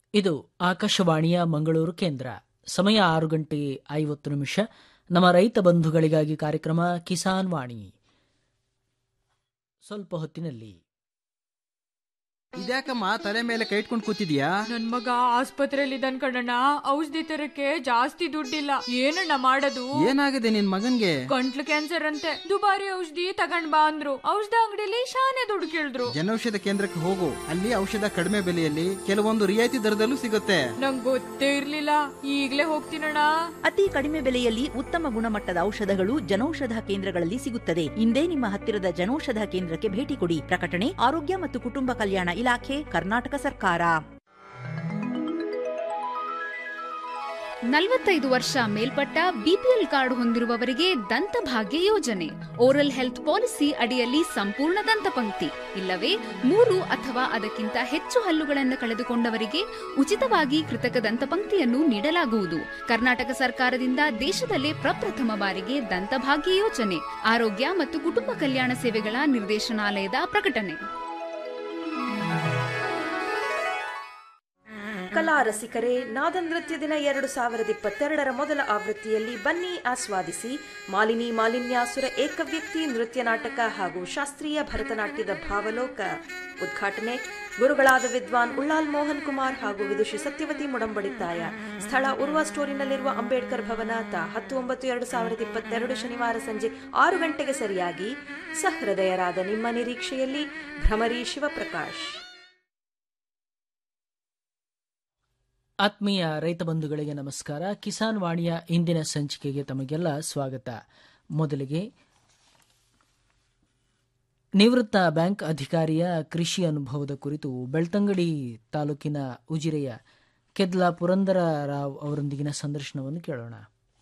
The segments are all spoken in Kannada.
ಇದು ಆಕಾಶವಾಣಿಯ ಮಂಗಳೂರು ಕೇಂದ್ರ ಸಮಯ ಆರು ಗಂಟೆ ಐವತ್ತು ನಿಮಿಷ ನಮ್ಮ ರೈತ ಬಂಧುಗಳಿಗಾಗಿ ಕಾರ್ಯಕ್ರಮ ಕಿಸಾನ್ ವಾಣಿ ಸ್ವಲ್ಪ ಹೊತ್ತಿನಲ್ಲಿ ಇದ್ಯಾಕಮ್ಮ ತಲೆ ಮೇಲೆ ಕೈ ಇಟ್ಕೊಂಡು ಕೂತಿದ್ಯಾ ನನ್ ಮಗ ಆಸ್ಪತ್ರೆಯಲ್ಲಿ ಇದ್ದಾನ್ ಕಣಣ್ಣ ಔಷಧಿ ತರಕ್ಕೆ ಜಾಸ್ತಿ ದುಡ್ಡಿಲ್ಲ ಏನಣ್ಣ ಮಾಡೋದು ಏನಾಗಿದೆ ನಿನ್ ಮಗನ್ಗೆ ಗಂಟ್ಲು ಕ್ಯಾನ್ಸರ್ ಅಂತೆ ದುಬಾರಿ ಔಷಧಿ ತಗೊಂಡ್ ಬಾ ಅಂದ್ರು ಔಷಧ ಅಂಗಡಿಲಿ ಶಾನೆ ದುಡ್ಡು ಕೇಳಿದ್ರು ಜನೌಷಧ ಕೇಂದ್ರಕ್ಕೆ ಹೋಗು ಅಲ್ಲಿ ಔಷಧ ಕಡಿಮೆ ಬೆಲೆಯಲ್ಲಿ ಕೆಲವೊಂದು ರಿಯಾಯಿತಿ ದರದಲ್ಲೂ ಸಿಗುತ್ತೆ ನಂಗ್ ಗೊತ್ತೇ ಇರ್ಲಿಲ್ಲ ಈಗ್ಲೇ ಹೋಗ್ತೀನಣ್ಣ ಅತಿ ಕಡಿಮೆ ಬೆಲೆಯಲ್ಲಿ ಉತ್ತಮ ಗುಣಮಟ್ಟದ ಔಷಧಗಳು ಜನೌಷಧ ಕೇಂದ್ರಗಳಲ್ಲಿ ಸಿಗುತ್ತದೆ ಇಂದೇ ನಿಮ್ಮ ಹತ್ತಿರದ ಜನೌಷಧ ಕೇಂದ್ರಕ್ಕೆ ಭೇಟಿ ಕೊಡಿ ಪ್ರಕಟಣೆ ಆರೋಗ್ಯ ಮತ್ತು ಕುಟುಂಬ ಕಲ್ಯಾಣ ಇಲಾಖೆ ಕರ್ನಾಟಕ ಸರ್ಕಾರ ನಲವತ್ತೈದು ವರ್ಷ ಮೇಲ್ಪಟ್ಟ ಬಿಪಿಎಲ್ ಕಾರ್ಡ್ ಹೊಂದಿರುವವರಿಗೆ ದಂತಭಾಗ್ಯ ಯೋಜನೆ ಓರಲ್ ಹೆಲ್ತ್ ಪಾಲಿಸಿ ಅಡಿಯಲ್ಲಿ ಸಂಪೂರ್ಣ ದಂತಪಂಕ್ತಿ ಇಲ್ಲವೇ ಮೂರು ಅಥವಾ ಅದಕ್ಕಿಂತ ಹೆಚ್ಚು ಹಲ್ಲುಗಳನ್ನು ಕಳೆದುಕೊಂಡವರಿಗೆ ಉಚಿತವಾಗಿ ಕೃತಕ ದಂತಪಂಕ್ತಿಯನ್ನು ನೀಡಲಾಗುವುದು ಕರ್ನಾಟಕ ಸರ್ಕಾರದಿಂದ ದೇಶದಲ್ಲೇ ಪ್ರಪ್ರಥಮ ಬಾರಿಗೆ ದಂತಭಾಗ್ಯ ಯೋಜನೆ ಆರೋಗ್ಯ ಮತ್ತು ಕುಟುಂಬ ಕಲ್ಯಾಣ ಸೇವೆಗಳ ನಿರ್ದೇಶನಾಲಯದ ಪ್ರಕಟಣೆ ಕಲಾ ರಸಿಕರೇ ನಾದ ನೃತ್ಯ ದಿನ ಎರಡು ಸಾವಿರದ ಇಪ್ಪತ್ತೆರಡರ ಮೊದಲ ಆವೃತ್ತಿಯಲ್ಲಿ ಬನ್ನಿ ಆಸ್ವಾದಿಸಿ ಮಾಲಿನಿ ಮಾಲಿನ್ಯಾಸುರ ಏಕವ್ಯಕ್ತಿ ನೃತ್ಯ ನಾಟಕ ಹಾಗೂ ಶಾಸ್ತ್ರೀಯ ಭರತನಾಟ್ಯದ ಭಾವಲೋಕ ಉದ್ಘಾಟನೆ ಗುರುಗಳಾದ ವಿದ್ವಾನ್ ಉಳ್ಳಾಲ್ ಮೋಹನ್ ಕುಮಾರ್ ಹಾಗೂ ವಿದುಷಿ ಸತ್ಯವತಿ ಮುಡಂಬಡಿತಾಯ ಸ್ಥಳ ಉರ್ವ ಸ್ಟೋರಿನಲ್ಲಿರುವ ಅಂಬೇಡ್ಕರ್ ಭವನ ತ ಹತ್ತು ಒಂಬತ್ತು ಎರಡು ಸಾವಿರದ ಇಪ್ಪತ್ತೆರಡು ಶನಿವಾರ ಸಂಜೆ ಆರು ಗಂಟೆಗೆ ಸರಿಯಾಗಿ ಸಹೃದಯರಾದ ನಿಮ್ಮ ನಿರೀಕ್ಷೆಯಲ್ಲಿ ಭ್ರಮರಿ ಶಿವಪ್ರಕಾಶ್ ಆತ್ಮೀಯ ರೈತ ಬಂಧುಗಳಿಗೆ ನಮಸ್ಕಾರ ಕಿಸಾನ್ ವಾಣಿಯ ಇಂದಿನ ಸಂಚಿಕೆಗೆ ತಮಗೆಲ್ಲ ಸ್ವಾಗತ ಮೊದಲಿಗೆ ನಿವೃತ್ತ ಬ್ಯಾಂಕ್ ಅಧಿಕಾರಿಯ ಕೃಷಿ ಅನುಭವದ ಕುರಿತು ಬೆಳ್ತಂಗಡಿ ತಾಲೂಕಿನ ಉಜಿರೆಯ ಕೆದ್ಲಾ ಪುರಂದರ ರಾವ್ ಅವರೊಂದಿಗಿನ ಸಂದರ್ಶನವನ್ನು ಕೇಳೋಣ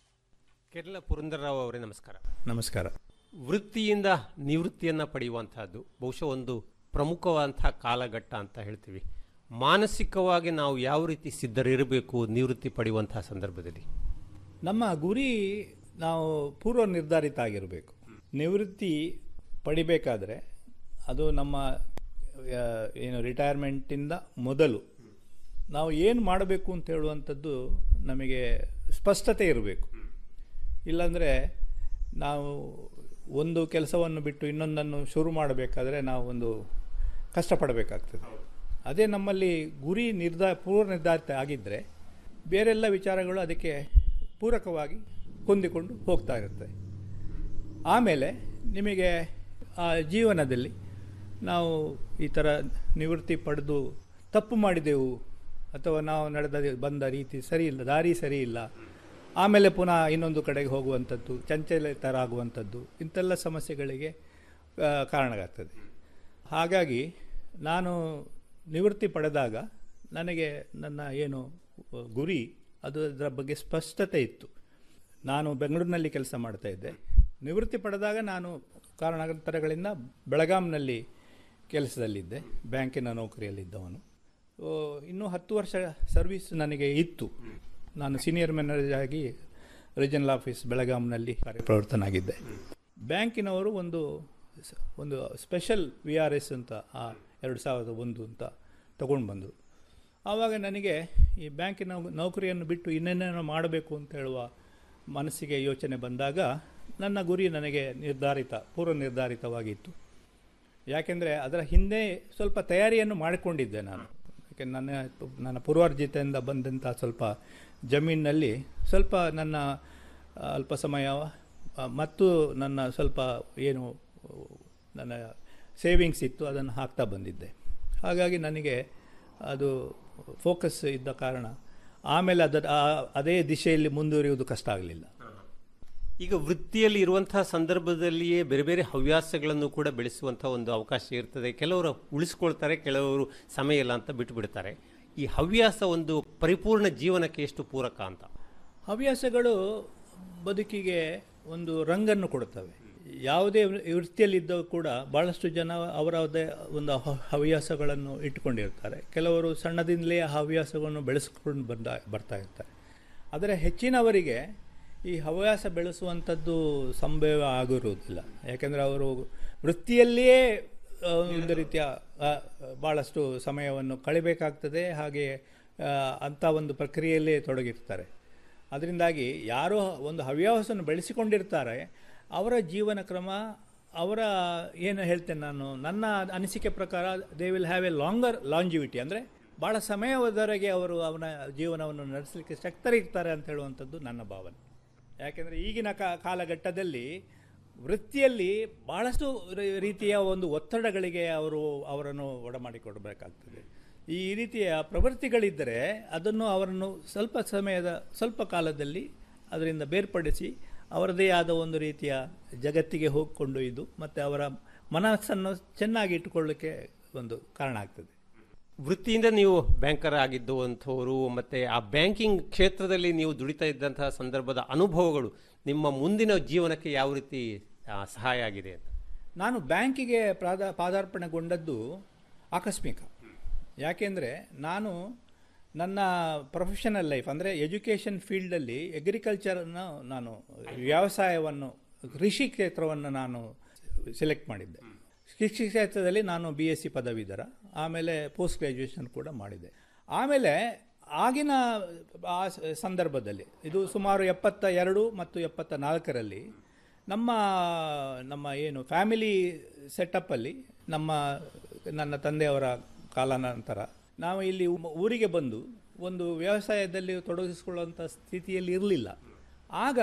ಕೆರಳ ಪುರಂದರರಾವ್ ಅವರೇ ನಮಸ್ಕಾರ ನಮಸ್ಕಾರ ವೃತ್ತಿಯಿಂದ ನಿವೃತ್ತಿಯನ್ನು ಪಡೆಯುವಂತಹದ್ದು ಬಹುಶಃ ಒಂದು ಪ್ರಮುಖವಾದಂತಹ ಕಾಲಘಟ್ಟ ಅಂತ ಹೇಳ್ತೀವಿ ಮಾನಸಿಕವಾಗಿ ನಾವು ಯಾವ ರೀತಿ ಸಿದ್ಧರಿರಬೇಕು ನಿವೃತ್ತಿ ಪಡೆಯುವಂತಹ ಸಂದರ್ಭದಲ್ಲಿ ನಮ್ಮ ಗುರಿ ನಾವು ಪೂರ್ವ ನಿರ್ಧಾರಿತ ಆಗಿರಬೇಕು ನಿವೃತ್ತಿ ಪಡಿಬೇಕಾದ್ರೆ ಅದು ನಮ್ಮ ಆ, ಏನು ರಿಟೈರ್ಮೆಂಟಿಂದ ಮೊದಲು ನಾವು ಏನು ಮಾಡಬೇಕು ಅಂತ ಹೇಳುವಂಥದ್ದು ನಮಗೆ ಸ್ಪಷ್ಟತೆ ಇರಬೇಕು ಇಲ್ಲಾಂದರೆ ನಾವು ಒಂದು ಕೆಲಸವನ್ನು ಬಿಟ್ಟು ಇನ್ನೊಂದನ್ನು ಶುರು ಮಾಡಬೇಕಾದ್ರೆ ನಾವು ಒಂದು ಕಷ್ಟಪಡಬೇಕಾಗ್ತದೆ ಅದೇ ನಮ್ಮಲ್ಲಿ ಗುರಿ ನಿರ್ಧಾರ ಪೂರ್ವ ನಿರ್ಧಾರಿತ ಆಗಿದ್ದರೆ ಬೇರೆಲ್ಲ ವಿಚಾರಗಳು ಅದಕ್ಕೆ ಪೂರಕವಾಗಿ ಹೊಂದಿಕೊಂಡು ಹೋಗ್ತಾ ಇರುತ್ತೆ ಆಮೇಲೆ ನಿಮಗೆ ಆ ಜೀವನದಲ್ಲಿ ನಾವು ಈ ಥರ ನಿವೃತ್ತಿ ಪಡೆದು ತಪ್ಪು ಮಾಡಿದೆವು ಅಥವಾ ನಾವು ನಡೆದ ಬಂದ ರೀತಿ ಸರಿ ಇಲ್ಲ ದಾರಿ ಸರಿ ಇಲ್ಲ ಆಮೇಲೆ ಪುನಃ ಇನ್ನೊಂದು ಕಡೆಗೆ ಹೋಗುವಂಥದ್ದು ಚಂಚಲತರಾಗುವಂಥದ್ದು ಇಂಥೆಲ್ಲ ಸಮಸ್ಯೆಗಳಿಗೆ ಆ, ಕಾರಣವಾಗ್ತದೆ ಹಾಗಾಗಿ ನಾನು ನಿವೃತ್ತಿ ಪಡೆದಾಗ ನನಗೆ ನನ್ನ ಏನು ಆ, ಗುರಿ ಅದು ಅದರ ಬಗ್ಗೆ ಸ್ಪಷ್ಟತೆ ಇತ್ತು ನಾನು ಬೆಂಗಳೂರಿನಲ್ಲಿ ಕೆಲಸ ಮಾಡ್ತಾ ಇದ್ದೆ ನಿವೃತ್ತಿ ಪಡೆದಾಗ ನಾನು ಕಾರಣಾಂತರಗಳಿಂದ ಬೆಳಗಾಂನಲ್ಲಿ ಕೆಲಸದಲ್ಲಿದ್ದೆ ಬ್ಯಾಂಕಿನ ನೌಕರಿಯಲ್ಲಿದ್ದವನು ಓ, ಇನ್ನೂ ಹತ್ತು ವರ್ಷ ಸರ್ವಿಸ್ ನನಗೆ ಇತ್ತು ನಾನು ಸೀನಿಯರ್ ಮ್ಯಾನೇಜರ್ ಆಗಿ ರೀಜನಲ್ ಆಫೀಸ್ ಬೆಳಗಾಂನಲ್ಲಿ ಕಾರ್ಯಪ್ರವರ್ತನಾಗಿದ್ದೆ ಬ್ಯಾಂಕಿನವರು ಒಂದು ಸ- ಒಂದು ಸ್ಪೆಷಲ್ ವಿ ಆರ್ ಎಸ್ ಅಂತ ಆ ಎರಡು ಸಾವಿರದ ಒಂದು ಅಂತ ತಗೊಂಡು ಬಂದರು ಆವಾಗ ನನಗೆ ಈ ಬ್ಯಾಂಕಿನ ನೌಕರಿಯನ್ನು ಬಿಟ್ಟು ಇನ್ನೇನೇನೋ ಮಾಡಬೇಕು ಅಂತ ಹೇಳುವ ಮನಸ್ಸಿಗೆ ಯೋಚನೆ ಬಂದಾಗ ನನ್ನ ಗುರಿ ನನಗೆ ನಿರ್ಧಾರಿತ ಪೂರ್ವ ನಿರ್ಧಾರಿತವಾಗಿತ್ತು ಯಾಕೆಂದರೆ ಅದರ ಹಿಂದೆ ಸ್ವಲ್ಪ ತಯಾರಿಯನ್ನು ಮಾಡಿಕೊಂಡಿದ್ದೆ ನಾನು ಯಾಕೆ ನನ್ನ ನನ್ನ ಪೂರ್ವಾರ್ಜಿತೆಯಿಂದ ಬಂದಂಥ ಸ್ವಲ್ಪ ಜಮೀನಿನಲ್ಲಿ ಸ್ವಲ್ಪ ನನ್ನ ಆ, ಅಲ್ಪ ಸಮಯ ಆ, ಮತ್ತು ನನ್ನ ಸ್ವಲ್ಪ ಏನು ಆ, ನನ್ನ ಸೇವಿಂಗ್ಸ್ ಇತ್ತು ಅದನ್ನು ಹಾಕ್ತಾ ಬಂದಿದ್ದೆ ಹಾಗಾಗಿ ನನಗೆ ಅದು ಫೋಕಸ್ ಇದ್ದ ಕಾರಣ ಆಮೇಲೆ ಅದರ ಆ- ಅದೇ ದಿಶೆಯಲ್ಲಿ ಮುಂದುವರಿಯುವುದು ಕಷ್ಟ ಆಗಲಿಲ್ಲ ಈಗ ವೃತ್ತಿಯಲ್ಲಿ ಇರುವಂತಹ ಸಂದರ್ಭದಲ್ಲಿಯೇ ಬೇರೆ ಬೇರೆ ಹವ್ಯಾಸಗಳನ್ನು ಕೂಡ ಬೆಳೆಸುವಂತಹ ಒಂದು ಅವಕಾಶ ಇರ್ತದೆ ಕೆಲವರು ಉಳಿಸ್ಕೊಳ್ತಾರೆ ಕೆಲವರು ಸಮಯ ಇಲ್ಲ ಅಂತ ಬಿಟ್ಟು ಬಿಡ್ತಾರೆ ಈ ಹವ್ಯಾಸ ಒಂದು ಪರಿಪೂರ್ಣ ಜೀವನಕ್ಕೆ ಎಷ್ಟು ಪೂರಕ ಅಂತ ಹವ್ಯಾಸಗಳು ಬದುಕಿಗೆ ಒಂದು ರಂಗನ್ನು ಕೊಡುತ್ತವೆ ಯಾವುದೇ ವೃತ್ತಿಯಲ್ಲಿದ್ದವು ಕೂಡ ಭಾಳಷ್ಟು ಜನ ಅವರದೇ ಒಂದು ಹ- ಹವ್ಯಾಸಗಳನ್ನು ಇಟ್ಟುಕೊಂಡಿರ್ತಾರೆ ಕೆಲವರು ಸಣ್ಣದಿಂದಲೇ ಆ ಹವ್ಯಾಸವನ್ನು ಬೆಳೆಸ್ಕೊಂಡು ಬಂದ ಬರ್ತಾ ಇರ್ತಾರೆ ಆದರೆ ಹೆಚ್ಚಿನವರಿಗೆ ಈ ಹವ್ಯಾಸ ಬೆಳೆಸುವಂಥದ್ದು ಸಂಭವ ಆಗಿರುವುದಿಲ್ಲ ಯಾಕೆಂದರೆ ಅವರು ವೃತ್ತಿಯಲ್ಲಿಯೇ ಆ, ಒಂದು ರೀತಿಯ ಆ, ಭಾಳಷ್ಟು ಸಮಯವನ್ನು ಕಳಿಬೇಕಾಗ್ತದೆ ಹಾಗೆ ಆ, ಅಂಥ ಒಂದು ಪ್ರಕ್ರಿಯೆಯಲ್ಲಿ ತೊಡಗಿರ್ತಾರೆ ಅದರಿಂದಾಗಿ ಯಾರೋ ಒಂದು ಹವ್ಯಾಸವನ್ನು ಬೆಳೆಸಿಕೊಂಡಿರ್ತಾರೆ ಅವರ ಜೀವನ ಕ್ರಮ ಅವರ ಏನು ಹೇಳ್ತೇನೆ ನಾನು ನನ್ನ ಅನಿಸಿಕೆ ಪ್ರಕಾರ they will have a longer longevity ಅಂದರೆ ಭಾಳ ಸಮಯವದವರೆಗೆ ಅವರು ಅವನ ಜೀವನವನ್ನು ನಡೆಸಲಿಕ್ಕೆ ಶಕ್ತರಿರ್ತಾರೆ ಅಂತ ಹೇಳುವಂಥದ್ದು ನನ್ನ ಭಾವನೆ ಯಾಕೆಂದರೆ ಈಗಿನ ಕಾ ಕಾಲಘಟ್ಟದಲ್ಲಿ ವೃತ್ತಿಯಲ್ಲಿ ಭಾಳಷ್ಟು ರೀ- ರೀತಿಯ ಒಂದು ಒತ್ತಡಗಳಿಗೆ ಅವರು ಅವರನ್ನು ಒಡಮಾಡಿಕೊಡಬೇಕಾಗ್ತದೆ ಈ ರೀತಿಯ ಪ್ರವೃತ್ತಿಗಳಿದ್ದರೆ ಅದನ್ನು ಅವರನ್ನು ಸ್ವಲ್ಪ ಸಮಯದ ಸ್ವಲ್ಪ ಕಾಲದಲ್ಲಿ ಅದರಿಂದ ಬೇರ್ಪಡಿಸಿ ಅವರದೇ ಆದ ಒಂದು ರೀತಿಯ ಜಗತ್ತಿಗೆ ಹೋಗಿಕೊಂಡೊಯ್ದು ಮತ್ತು ಅವರ ಮನಸ್ಸನ್ನು ಚೆನ್ನಾಗಿ ಇಟ್ಟುಕೊಳ್ಳಿಕ್ಕೆ ಒಂದು ಕಾರಣ ಆಗ್ತದೆ ವೃತ್ತಿಯಿಂದ ನೀವು ಬ್ಯಾಂಕರ್ ಆಗಿದ್ದು ಅಂಥವರು ಮತ್ತು ಆ ಬ್ಯಾಂಕಿಂಗ್ ಕ್ಷೇತ್ರದಲ್ಲಿ ನೀವು ದುಡಿತಾ ಇದ್ದಂತಹ ಸಂದರ್ಭದ ಅನುಭವಗಳು ನಿಮ್ಮ ಮುಂದಿನ ಜೀವನಕ್ಕೆ ಯಾವ ರೀತಿ ಆ, ಸಹಾಯ ಆಗಿದೆ ಅಂತ ನಾನು ಬ್ಯಾಂಕಿಗೆ ಪ್ರಾದ ಪಾದಾರ್ಪಣೆಗೊಂಡದ್ದು ಆಕಸ್ಮಿಕ ಯಾಕೆಂದರೆ ನಾನು ನನ್ನ ಪ್ರೊಫೆಷನಲ್ ಲೈಫ್ ಅಂದರೆ ಎಜುಕೇಷನ್ ಫೀಲ್ಡಲ್ಲಿ ಅಗ್ರಿಕಲ್ಚರನ್ನು ನಾನು ವ್ಯವಸಾಯವನ್ನು ಕೃಷಿ ಕ್ಷೇತ್ರವನ್ನು ನಾನು ಸೆಲೆಕ್ಟ್ ಮಾಡಿದ್ದೆ ಕೃಷಿ ಕ್ಷೇತ್ರದಲ್ಲಿ ನಾನು ಬಿ ಎಸ್ ಸಿ ಪದವೀಧರ ಆಮೇಲೆ ಪೋಸ್ಟ್ ಗ್ರ್ಯಾಜುಯೇಷನ್ ಕೂಡ ಮಾಡಿದೆ ಆಮೇಲೆ ಆಗಿನ ಆ ಸ- ಸಂದರ್ಭದಲ್ಲಿ ಇದು ಸುಮಾರು ಎಪ್ಪತ್ತ ಎರಡು ಮತ್ತು ಎಪ್ಪತ್ತ ನಾಲ್ಕರಲ್ಲಿ ನಮ್ಮ ನಮ್ಮ ಏನು ಫ್ಯಾಮಿಲಿ ಸೆಟಪ್ಪಲ್ಲಿ ನಮ್ಮ ನನ್ನ ತಂದೆಯವರ ಕಾಲಾನಂತರ ನಾವು ಇಲ್ಲಿ ಉ- ಊರಿಗೆ ಬಂದು ಒಂದು ವ್ಯವಸಾಯದಲ್ಲಿ ತೊಡಗಿಸಿಕೊಳ್ಳುವಂಥ ಸ್ಥಿತಿಯಲ್ಲಿ ಇರಲಿಲ್ಲ ಆಗ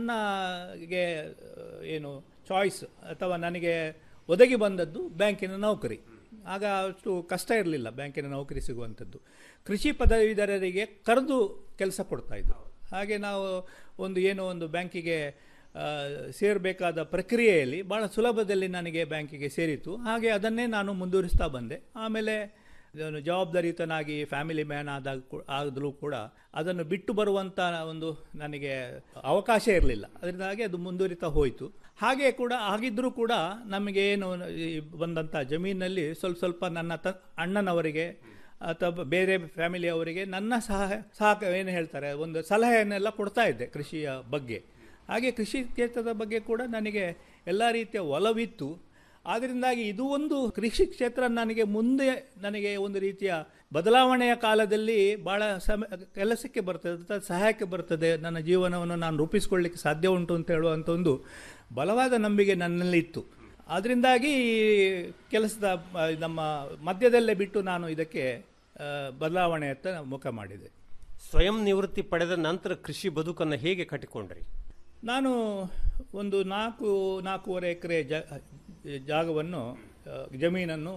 ನನಗೆ ಏನು ಚಾಯ್ಸ್ ಅಥವಾ ನನಗೆ ಒದಗಿ ಬಂದದ್ದು ಬ್ಯಾಂಕಿನ ನೌಕರಿ ಆಗ ಅಷ್ಟು ಕಷ್ಟ ಇರಲಿಲ್ಲ ಬ್ಯಾಂಕಿನ ನೌಕರಿ ಸಿಗುವಂಥದ್ದು ಕೃಷಿ ಪದವೀಧರರಿಗೆ ಕರೆದು ಕೆಲಸ ಕೊಡ್ತಾ ಇದ್ರು ಹಾಗೆ ನಾವು ಒಂದು ಏನೋ ಒಂದು ಬ್ಯಾಂಕಿಗೆ ಆ, ಸೇರಬೇಕಾದ ಪ್ರಕ್ರಿಯೆಯಲ್ಲಿ ಭಾಳ ಸುಲಭದಲ್ಲಿ ನನಗೆ ಬ್ಯಾಂಕಿಗೆ ಸೇರಿತು ಹಾಗೆ ಅದನ್ನೇ ನಾನು ಮುಂದುವರಿಸ್ತಾ ಬಂದೆ ಆಮೇಲೆ ನಾನು ಜವಾಬ್ದಾರಿಯುತನಾಗಿ ಫ್ಯಾಮಿಲಿ ಮ್ಯಾನ್ ಆದಾಗ ಕೂ- ಆದರೂ ಕೂಡ ಅದನ್ನು ಬಿಟ್ಟು ಬರುವಂಥ ಒಂದು ನನಗೆ ಅವಕಾಶ ಇರಲಿಲ್ಲ ಅದರಿಂದಾಗಿ ಅದು ಮುಂದುವರಿತಾ ಹೋಯಿತು ಹಾಗೆ ಕೂಡ ಆಗಿದ್ದರೂ ಕೂಡ ನಮಗೆ ಏನು ಈ ಬಂದಂಥ ಜಮೀನಲ್ಲಿ ಸ್ವಲ್ಪ ಸ್ವಲ್ಪ ನನ್ನ ತ ಅಣ್ಣನವರಿಗೆ ಅಥವಾ ಬೇರೆ ಫ್ಯಾಮಿಲಿಯವರಿಗೆ ನನ್ನ ಸಹ ಸಹ ಏನು ಹೇಳ್ತಾರೆ ಒಂದು ಸಲಹೆಯನ್ನೆಲ್ಲ ಕೊಡ್ತಾ ಇದ್ದೆ ಕೃಷಿಯ ಬಗ್ಗೆ ಹಾಗೆ ಕೃಷಿ ಕ್ಷೇತ್ರದ ಬಗ್ಗೆ ಕೂಡ ನನಗೆ ಎಲ್ಲ ರೀತಿಯ ಒಲವಿತ್ತು ಆದ್ದರಿಂದಾಗಿ ಇದು ಒಂದು ಕೃಷಿ ಕ್ಷೇತ್ರ ನನಗೆ ಮುಂದೆ ನನಗೆ ಒಂದು ರೀತಿಯ ಬದಲಾವಣೆಯ ಕಾಲದಲ್ಲಿ ಭಾಳ ಸಮ ಕೆಲಸಕ್ಕೆ ಬರ್ತದೆ ಅಥವಾ ಸಹಾಯಕ್ಕೆ ಬರ್ತದೆ ನನ್ನ ಜೀವನವನ್ನು ನಾನು ರೂಪಿಸಿಕೊಳ್ಳಿಕ್ಕೆ ಸಾಧ್ಯ ಉಂಟು ಅಂತ ಹೇಳುವಂಥ ಒಂದು ಬಲವಾದ ನಂಬಿಕೆ ನನ್ನಲ್ಲಿ ಇತ್ತು ಅದರಿಂದಾಗಿ ಕೆಲಸದ ಆ, ನಮ್ಮ ಮಧ್ಯದಲ್ಲೇ ಬಿಟ್ಟು ನಾನು ಇದಕ್ಕೆ ಆ, ಬದಲಾವಣೆಯತ್ತ ಮುಖ ಮಾಡಿದೆ ಸ್ವಯಂ ನಿವೃತ್ತಿ ಪಡೆದ ನಂತರ ಕೃಷಿ ಬದುಕನ್ನು ಹೇಗೆ ಕಟ್ಟಿಕೊಂಡ್ರಿ ನಾನು ಒಂದು ನಾಲ್ಕು ನಾಲ್ಕೂವರೆ ಎಕರೆ ಜ ಜಾಗವನ್ನು ಆ, ಜಮೀನನ್ನು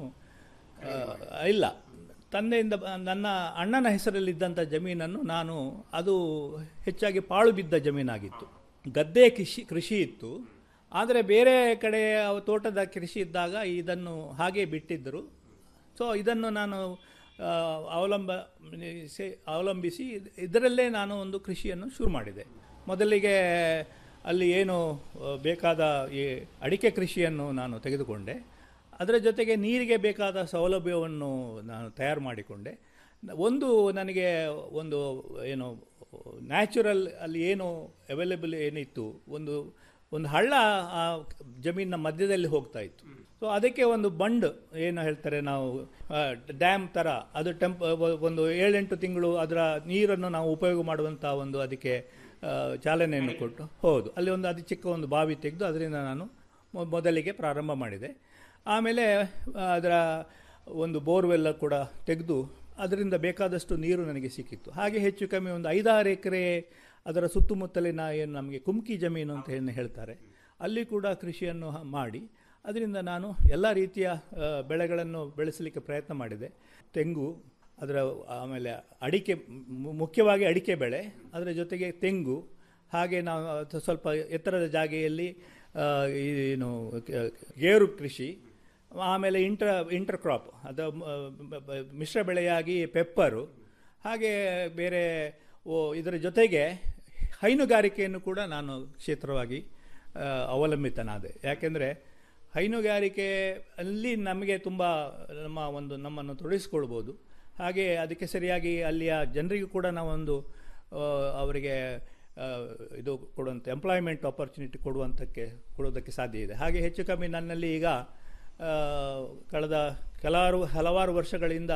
ಆ, ಇಲ್ಲ ತಂದೆಯಿಂದ ಬ- ನನ್ನ ಅಣ್ಣನ ಹೆಸರಲ್ಲಿದ್ದಂಥ ಜಮೀನನ್ನು ನಾನು ಅದು ಹೆಚ್ಚಾಗಿ ಪಾಳು ಬಿದ್ದ ಜಮೀನಾಗಿತ್ತು ಗದ್ದೆ ಕೃಷಿ ಕೃಷಿ ಇತ್ತು ಆದರೆ ಬೇರೆ ಕಡೆ ಅವು ತೋಟದ ಕೃಷಿ ಇದ್ದಾಗ ಇದನ್ನು ಹಾಗೆ ಬಿಟ್ಟಿದ್ದರು ಸೊ ಇದನ್ನು ನಾನು ಆ, ಅವಲಂಬ ಸಿ- ಅವಲಂಬಿಸಿ ಇದರಲ್ಲೇ ನಾನು ಒಂದು ಕೃಷಿಯನ್ನು ಶುರು ಮಾಡಿದೆ ಮೊದಲಿಗೆ ಅಲ್ಲಿ ಏನು ಆ, ಬೇಕಾದ ಈ ಅಡಿಕೆ ಕೃಷಿಯನ್ನು ನಾನು ತೆಗೆದುಕೊಂಡೆ ಅದರ ಜೊತೆಗೆ ನೀರಿಗೆ ಬೇಕಾದ ಸೌಲಭ್ಯವನ್ನು ನಾನು ತಯಾರು ಮಾಡಿಕೊಂಡೆ ಒಂದು ನನಗೆ ಒಂದು ಏನು ನ್ಯಾಚುರಲ್ ಅಲ್ಲಿ ಏನು ಅವೈಲೇಬಲ್ ಏನಿತ್ತು ಒಂದು ಒಂದು ಹಳ್ಳ ಆ ಜಮೀನಿನ ಮಧ್ಯದಲ್ಲಿ ಹೋಗ್ತಾ ಇತ್ತು ಸೊ ಅದಕ್ಕೆ ಒಂದು ಬಂಡ್ ಏನು ಹೇಳ್ತಾರೆ ನಾವು ಡ್ಯಾಮ್ ಥರ ಅದು ಟೆಂಪ್ ಒಂದು ಏಳೆಂಟು ತಿಂಗಳು ಅದರ ನೀರನ್ನು ನಾವು ಉಪಯೋಗ ಮಾಡುವಂಥ ಒಂದು ಅದಕ್ಕೆ ಆ, ಚಾಲನೆಯನ್ನು ಕೊಟ್ಟು ಹೌದು ಅಲ್ಲಿ ಒಂದು ಅತಿ ಚಿಕ್ಕ ಒಂದು ಬಾವಿ ತೆಗೆದು ಅದರಿಂದ ನಾನು ಮೊ- ಮೊದಲಿಗೆ ಪ್ರಾರಂಭ ಮಾಡಿದೆ ಆಮೇಲೆ ಆ, ಅದರ ಒಂದು ಬೋರ್ವೆಲ್ಲ ಕೂಡ ತೆಗೆದು ಅದರಿಂದ ಬೇಕಾದಷ್ಟು ನೀರು ನನಗೆ ಸಿಕ್ಕಿತ್ತು ಹಾಗೆ ಹೆಚ್ಚು ಕಮ್ಮಿ ಒಂದು ಐದಾರು ಎಕರೆ ಅದರ ಸುತ್ತಮುತ್ತಲಿನ ಏನು ನಮಗೆ ಕುಮ್ಕಿ ಜಮೀನು ಅಂತ ಏನು ಹೇಳ್ತಾರೆ ಅಲ್ಲಿ ಕೂಡ ಕೃಷಿಯನ್ನು ಹ- ಮಾಡಿ ಅದರಿಂದ ನಾನು ಎಲ್ಲ ರೀತಿಯ ಆ, ಬೆಳೆಗಳನ್ನು ಬೆಳೆಸಲಿಕ್ಕೆ ಪ್ರಯತ್ನ ಮಾಡಿದೆ ತೆಂಗು ಅದರ ಆಮೇಲೆ ಅಡಿಕೆ ಮು- ಮುಖ್ಯವಾಗಿ ಅಡಿಕೆ ಬೆಳೆ ಅದರ ಜೊತೆಗೆ ತೆಂಗು ಹಾಗೆ ನಾವು ಅದು ಸ್ವಲ್ಪ ಎತ್ತರದ ಜಾಗೆಯಲ್ಲಿ ಆ, ಏನು ಕ- ಗೇರು ಕೃಷಿ ಆಮೇಲೆ ಇಂಟರ್ ಇಂಟರ್ ಕ್ರಾಪ್ ಅದು ಮ- ಬ- ಬ- ಮಿಶ್ರ ಬೆಳೆಯಾಗಿ ಪೆಪ್ಪರು ಹಾಗೆ ಬೇರೆ ಓ ಇದರ ಜೊತೆಗೆ ಹೈನುಗಾರಿಕೆಯನ್ನು ಕೂಡ ನಾನು ಕ್ಷೇತ್ರವಾಗಿ ಆ, ಅವಲಂಬಿತನಾದೆ ಯಾಕೆಂದರೆ ಹೈನುಗಾರಿಕೆ ಅಲ್ಲಿ ನಮಗೆ ತುಂಬ ನಮ್ಮ ಒಂದು ನಮ್ಮನ್ನು ತೊಡಗಿಸ್ಕೊಳ್ಬೋದು ಹಾಗೆ ಅದಕ್ಕೆ ಸರಿಯಾಗಿ ಅಲ್ಲಿಯ ಜನರಿಗೂ ಕೂಡ ನಾವೊಂದು ಆ, ಅವರಿಗೆ ಆ, ಇದು ಕೊಡುವಂಥ ಎಂಪ್ಲಾಯ್ಮೆಂಟ್ ಆಪರ್ಚುನಿಟಿ ಕೊಡುವಂಥಕ್ಕೆ ಕೊಡೋದಕ್ಕೆ ಸಾಧ್ಯ ಇದೆ ಹಾಗೆ ಹೆಚ್ಚು ಕಮ್ಮಿ ನನ್ನಲ್ಲಿ ಈಗ ಆ, ಕಳೆದ ಕೆಲವಾರು ಹಲವಾರು ವರ್ಷಗಳಿಂದ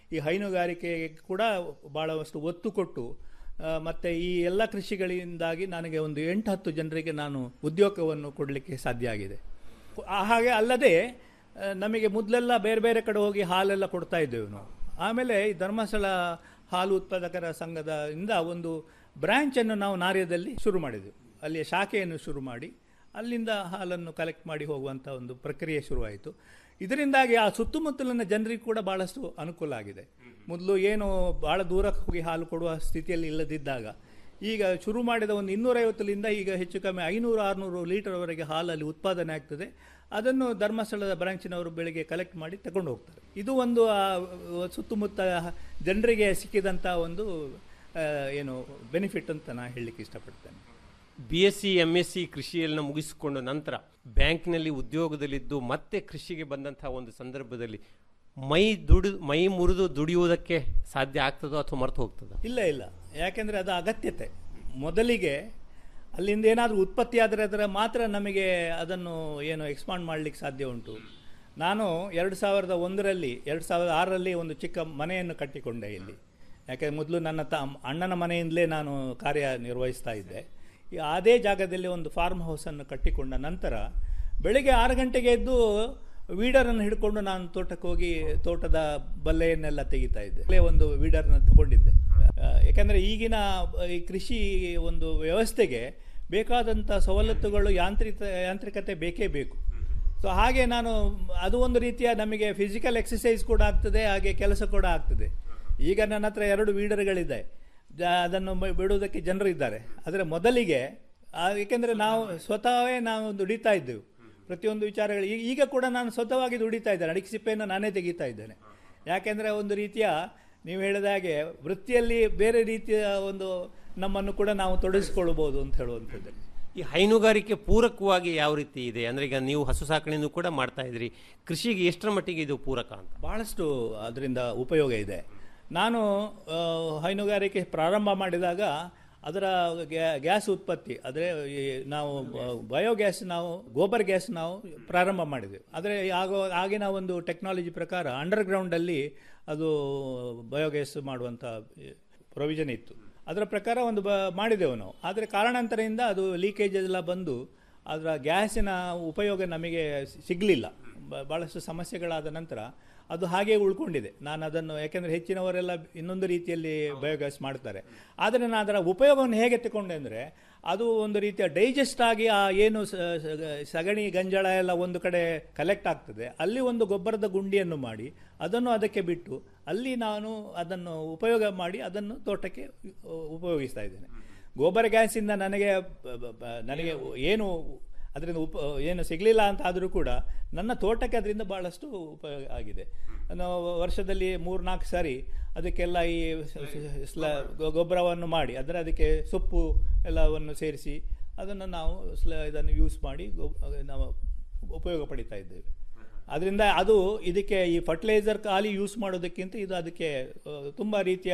ಈ ಹೈನುಗಾರಿಕೆಗೆ ಕೂಡ ಭಾಳಷ್ಟು ಒತ್ತು ಕೊಟ್ಟು ಆ, ಮತ್ತೆ ಈ ಎಲ್ಲ ಕೃಷಿಗಳಿಂದಾಗಿ ನನಗೆ ಒಂದು ಎಂಟು ಹತ್ತು ಜನರಿಗೆ ನಾನು ಉದ್ಯೋಗವನ್ನು ಕೊಡಲಿಕ್ಕೆ ಸಾಧ್ಯ ಆಗಿದೆ ಆ- ಹಾಗೆ ಅಲ್ಲದೆ ಆ, ನಮಗೆ ಮೊದಲೆಲ್ಲ ಬೇರೆ ಬೇರೆ ಕಡೆ ಹೋಗಿ ಹಾಲೆಲ್ಲ ಕೊಡ್ತಾ ಇದ್ದೇವೆ ನಾವು ಆಮೇಲೆ ಈ ಧರ್ಮಸ್ಥಳ ಹಾಲು ಉತ್ಪಾದಕರ ಸಂಘದ ಇಂದ ಒಂದು ಬ್ರ್ಯಾಂಚನ್ನು ನಾವು ನಾರ್ಯದಲ್ಲಿ ಶುರು ಮಾಡಿದೆವು ಅಲ್ಲಿಯ ಶಾಖೆಯನ್ನು ಶುರು ಮಾಡಿ ಅಲ್ಲಿಂದ ಹಾಲನ್ನು ಕಲೆಕ್ಟ್ ಮಾಡಿ ಹೋಗುವಂಥ ಒಂದು ಪ್ರಕ್ರಿಯೆ ಶುರುವಾಯಿತು ಇದರಿಂದಾಗಿ ಆ ಸುತ್ತಮುತ್ತಲಿನ ಜನರಿಗೆ ಕೂಡ ಭಾಳಷ್ಟು ಅನುಕೂಲ ಆಗಿದೆ ಮೊದಲು ಏನು ಭಾಳ ದೂರಕ್ಕೆ ಹೋಗಿ ಹಾಲು ಕೊಡುವ ಸ್ಥಿತಿಯಲ್ಲಿ ಇಲ್ಲದಿದ್ದಾಗ ಈಗ ಶುರು ಮಾಡಿದ ಒಂದು ಇನ್ನೂರೈವತ್ತರಿಂದ ಈಗ ಹೆಚ್ಚು ಕಮ್ಮಿ ಐನೂರು ಆರುನೂರು ಲೀಟರ್ವರೆಗೆ ಹಾಲಲ್ಲಿ ಉತ್ಪಾದನೆ ಆಗ್ತದೆ ಅದನ್ನು ಧರ್ಮಸ್ಥಳದ ಬ್ರಾಂಚಿನವರು ಬೆಳಿಗ್ಗೆ ಕಲೆಕ್ಟ್ ಮಾಡಿ ತಗೊಂಡು ಹೋಗ್ತಾರೆ ಇದು ಒಂದು ಆ, ಸುತ್ತಮುತ್ತ ಜನರಿಗೆ ಸಿಕ್ಕಿದಂಥ ಒಂದು ಆ, ಏನು ಬೆನಿಫಿಟ್ ಅಂತ ನಾನು ಹೇಳಲಿಕ್ಕೆ ಇಷ್ಟಪಡ್ತೇನೆ B S C M S C ಕೃಷಿಯನ್ನು ಮುಗಿಸಿಕೊಂಡು ನಂತರ ಬ್ಯಾಂಕ್ನಲ್ಲಿ ಉದ್ಯೋಗದಲ್ಲಿದ್ದು ಮತ್ತೆ ಕೃಷಿಗೆ ಬಂದಂತಹ ಒಂದು ಸಂದರ್ಭದಲ್ಲಿ ಮೈ ದುಡಿ ಮೈ ಮುರಿದು ದುಡಿಯುವುದಕ್ಕೆ ಸಾಧ್ಯ ಆಗ್ತದೋ ಅಥವಾ ಮರೆತು ಹೋಗ್ತದೋ ಇಲ್ಲ ಇಲ್ಲ ಯಾಕೆಂದರೆ ಅದು ಅಗತ್ಯತೆ ಮೊದಲಿಗೆ ಅಲ್ಲಿಂದ ಏನಾದರೂ ಉತ್ಪತ್ತಿ ಆದರೆ ಅದರ ಮಾತ್ರ ನಮಗೆ ಅದನ್ನು ಏನು ಎಕ್ಸ್ಪಾಂಡ್ ಮಾಡಲಿಕ್ಕೆ ಸಾಧ್ಯ ಉಂಟು ನಾನು ಎರಡು ಸಾವಿರದ ಒಂದರಲ್ಲಿ ಎರಡು ಸಾವಿರದ ಆರರಲ್ಲಿ ಒಂದು ಚಿಕ್ಕ ಮನೆಯನ್ನು ಕಟ್ಟಿಕೊಂಡೆ ಇಲ್ಲಿ ಯಾಕೆಂದರೆ ಮೊದಲು ನನ್ನ ತ ಅಣ್ಣನ ಮನೆಯಿಂದಲೇ ನಾನು ಕಾರ್ಯ ನಿರ್ವಹಿಸ್ತಾ ಇದ್ದೆ ಈ ಅದೇ ಜಾಗದಲ್ಲಿ ಒಂದು ಫಾರ್ಮ್ ಹೌಸನ್ನು ಕಟ್ಟಿಕೊಂಡ ನಂತರ ಬೆಳಿಗ್ಗೆ ಆರು ಗಂಟೆಗೆ ಎದ್ದು ವೀಡರನ್ನು ಹಿಡ್ಕೊಂಡು ನಾನು ತೋಟಕ್ಕೆ ಹೋಗಿ ತೋಟದ ಬಲ್ಲೆಯನ್ನೆಲ್ಲ ತೆಗಿತಾ ಇದ್ದೆ ಅಲ್ಲೇ ಒಂದು ವೀಡರ್ನ ತಗೊಂಡಿದ್ದೆ ಆ, ಯಾಕಂದರೆ ಈಗಿನ ಆ, ಈ ಕೃಷಿ ಒಂದು ವ್ಯವಸ್ಥೆಗೆ ಬೇಕಾದಂಥ ಸವಲತ್ತುಗಳು ಯಾಂತ್ರಿಕ ಯಾಂತ್ರಿಕತೆ ಬೇಕೇ ಬೇಕು ಸೊ ಹಾಗೆ ನಾನು ಅದು ಒಂದು ರೀತಿಯ ನಮಗೆ ಫಿಸಿಕಲ್ ಎಕ್ಸಸೈಸ್ ಕೂಡ ಆಗ್ತದೆ ಹಾಗೆ ಕೆಲಸ ಕೂಡ ಆಗ್ತದೆ ಈಗ ನನ್ನ ಹತ್ರ ಎರಡು ವೀಡರ್ಗಳಿದೆ ಜ- ಅದನ್ನು ಬ- ಬಿಡುವುದಕ್ಕೆ ಜನರು ಇದ್ದಾರೆ ಆದರೆ ಮೊದಲಿಗೆ ಆ, ಏಕೆಂದರೆ ನಾವು ಸ್ವತಃವೇ ನಾವು ದುಡಿತಾ ಇದ್ದೆವು ಪ್ರತಿಯೊಂದು ವಿಚಾರಗಳು ಈಗ ಈಗ ಕೂಡ ನಾನು ಸ್ವತಃವಾಗಿ ದುಡಿತಾ ಇದ್ದೇನೆ ಅಡಿಕೆ ಸಿಪ್ಪೆಯನ್ನು ನಾನೇ ತೆಗಿತಾ ಇದ್ದೇನೆ ಯಾಕೆಂದರೆ ಒಂದು ರೀತಿಯ ನೀವು ಹೇಳಿದ ಹಾಗೆ ವೃತ್ತಿಯಲ್ಲಿ ಬೇರೆ ರೀತಿಯ ಒಂದು ನಮ್ಮನ್ನು ಕೂಡ ನಾವು ತೊಡಗಿಸಿಕೊಳ್ಬೋದು ಅಂತ ಹೇಳುವಂಥದ್ದು ಈ ಹೈನುಗಾರಿಕೆ ಪೂರಕವಾಗಿ ಯಾವ ರೀತಿ ಇದೆ ಅಂದ್ರೆ ಈಗ ನೀವು ಹಸು ಸಾಕಣೆಯನ್ನು ಕೂಡ ಮಾಡ್ತಾ ಇದ್ರಿ ಕೃಷಿಗೆ ಎಷ್ಟರ ಮಟ್ಟಿಗೆ ಇದು ಪೂರಕ ಅಂತ ಬಹಳಷ್ಟು ಅದರಿಂದ ಉಪಯೋಗ ಇದೆ ನಾನು ಆ, ಹೈನುಗಾರಿಕೆ ಪ್ರಾರಂಭ ಮಾಡಿದಾಗ ಅದರ ಗ್ಯಾ- ಗ್ಯಾಸ್ ಉತ್ಪತ್ತಿ ಅಂದರೆ ಈ ನಾವು ಬಯೋಗ್ಯಾಸ್ ನಾವು ಗೋಬರ್ ಗ್ಯಾಸ್ ನಾವು ಪ್ರಾರಂಭ ಮಾಡಿದೆವು ಆದರೆ ಆಗ ಆಗಿನ ಒಂದು ಟೆಕ್ನಾಲಜಿ ಪ್ರಕಾರ ಅಂಡರ್ಗ್ರೌಂಡಲ್ಲಿ ಅದು ಬಯೋಗ್ಯಾಸ್ ಮಾಡುವಂಥ ಪ್ರೊವಿಷನ್ ಇತ್ತು ಅದರ ಪ್ರಕಾರ ಒಂದು ಬ ಮಾಡಿದೆವು ನಾವು ಆದರೆ ಕಾರಣಾಂತರದಿಂದ ಅದು ಲೀಕೇಜ್ ಎಲ್ಲ ಬಂದು ಅದರ ಗ್ಯಾಸಿನ ಉಪಯೋಗ ನಮಗೆ ಸಿಗಲಿಲ್ಲ ಭಾಳಷ್ಟು ಸಮಸ್ಯೆಗಳಾದ ನಂತರ ಅದು ಹಾಗೆ ಉಳ್ಕೊಂಡಿದೆ ನಾನು ಅದನ್ನು ಯಾಕೆಂದರೆ ಹೆಚ್ಚಿನವರೆಲ್ಲ ಇನ್ನೊಂದು ರೀತಿಯಲ್ಲಿ ಬಯೋಗ್ಯಾಸ್ ಮಾಡ್ತಾರೆ ಆದರೆ ನಾನು ಅದರ ಉಪಯೋಗವನ್ನು ಹೇಗೆ ತಗೊಂಡೆ ಅಂದರೆ ಅದು ಒಂದು ರೀತಿಯ ಡೈಜೆಸ್ಟ್ ಆಗಿ ಆ ಏನು ಸ- ಸ- ಸಗಣಿ ಗಂಜಳ ಎಲ್ಲ ಒಂದು ಕಡೆ ಕಲೆಕ್ಟ್ ಆಗ್ತದೆ ಅಲ್ಲಿ ಒಂದು ಗೊಬ್ಬರದ ಗುಂಡಿಯನ್ನು ಮಾಡಿ ಅದನ್ನು ಅದಕ್ಕೆ ಬಿಟ್ಟು ಅಲ್ಲಿ ನಾನು ಅದನ್ನು ಉಪಯೋಗ ಮಾಡಿ ಅದನ್ನು ತೋಟಕ್ಕೆ ಉ- ಉಪಯೋಗಿಸ್ತಾ ಇದ್ದೇನೆ ಗೋಬರ್ ಗ್ಯಾಸಿಂದ ನನಗೆ ಬ- ಬ- ಬ- ನನಗೆ ಏನು ಅದರಿಂದ ಉಪ ಏನು ಸಿಗಲಿಲ್ಲ ಅಂತ ಆದರೂ ಕೂಡ ನನ್ನ ತೋಟಕ್ಕೆ ಅದರಿಂದ ಭಾಳಷ್ಟು ಉಪಯೋಗ ಆಗಿದೆ ನಾವು ವರ್ಷದಲ್ಲಿ ಮೂರು ನಾಲ್ಕು ಸಾರಿ ಅದಕ್ಕೆಲ್ಲ ಈ ಸ- ಸ- ಸ್ಲ ಗೊ- ಗೊಬ್ಬರವನ್ನು ಮಾಡಿ ಅದರ ಅದಕ್ಕೆ ಸೊಪ್ಪು ಎಲ್ಲವನ್ನು ಸೇರಿಸಿ ಅದನ್ನು ನಾವು ಸ್ಲ ಇದನ್ನು ಯೂಸ್ ಮಾಡಿ ಗೊ- ನಾವು ಉಪಯೋಗ ಪಡಿತಾ ಇದ್ದೇವೆ ಅದರಿಂದ ಅದು ಇದಕ್ಕೆ ಈ ಫರ್ಟಿಲೈಸರ್ ಖಾಲಿ ಯೂಸ್ ಮಾಡೋದಕ್ಕಿಂತ ಇದು ಅದಕ್ಕೆ ತುಂಬ ರೀತಿಯ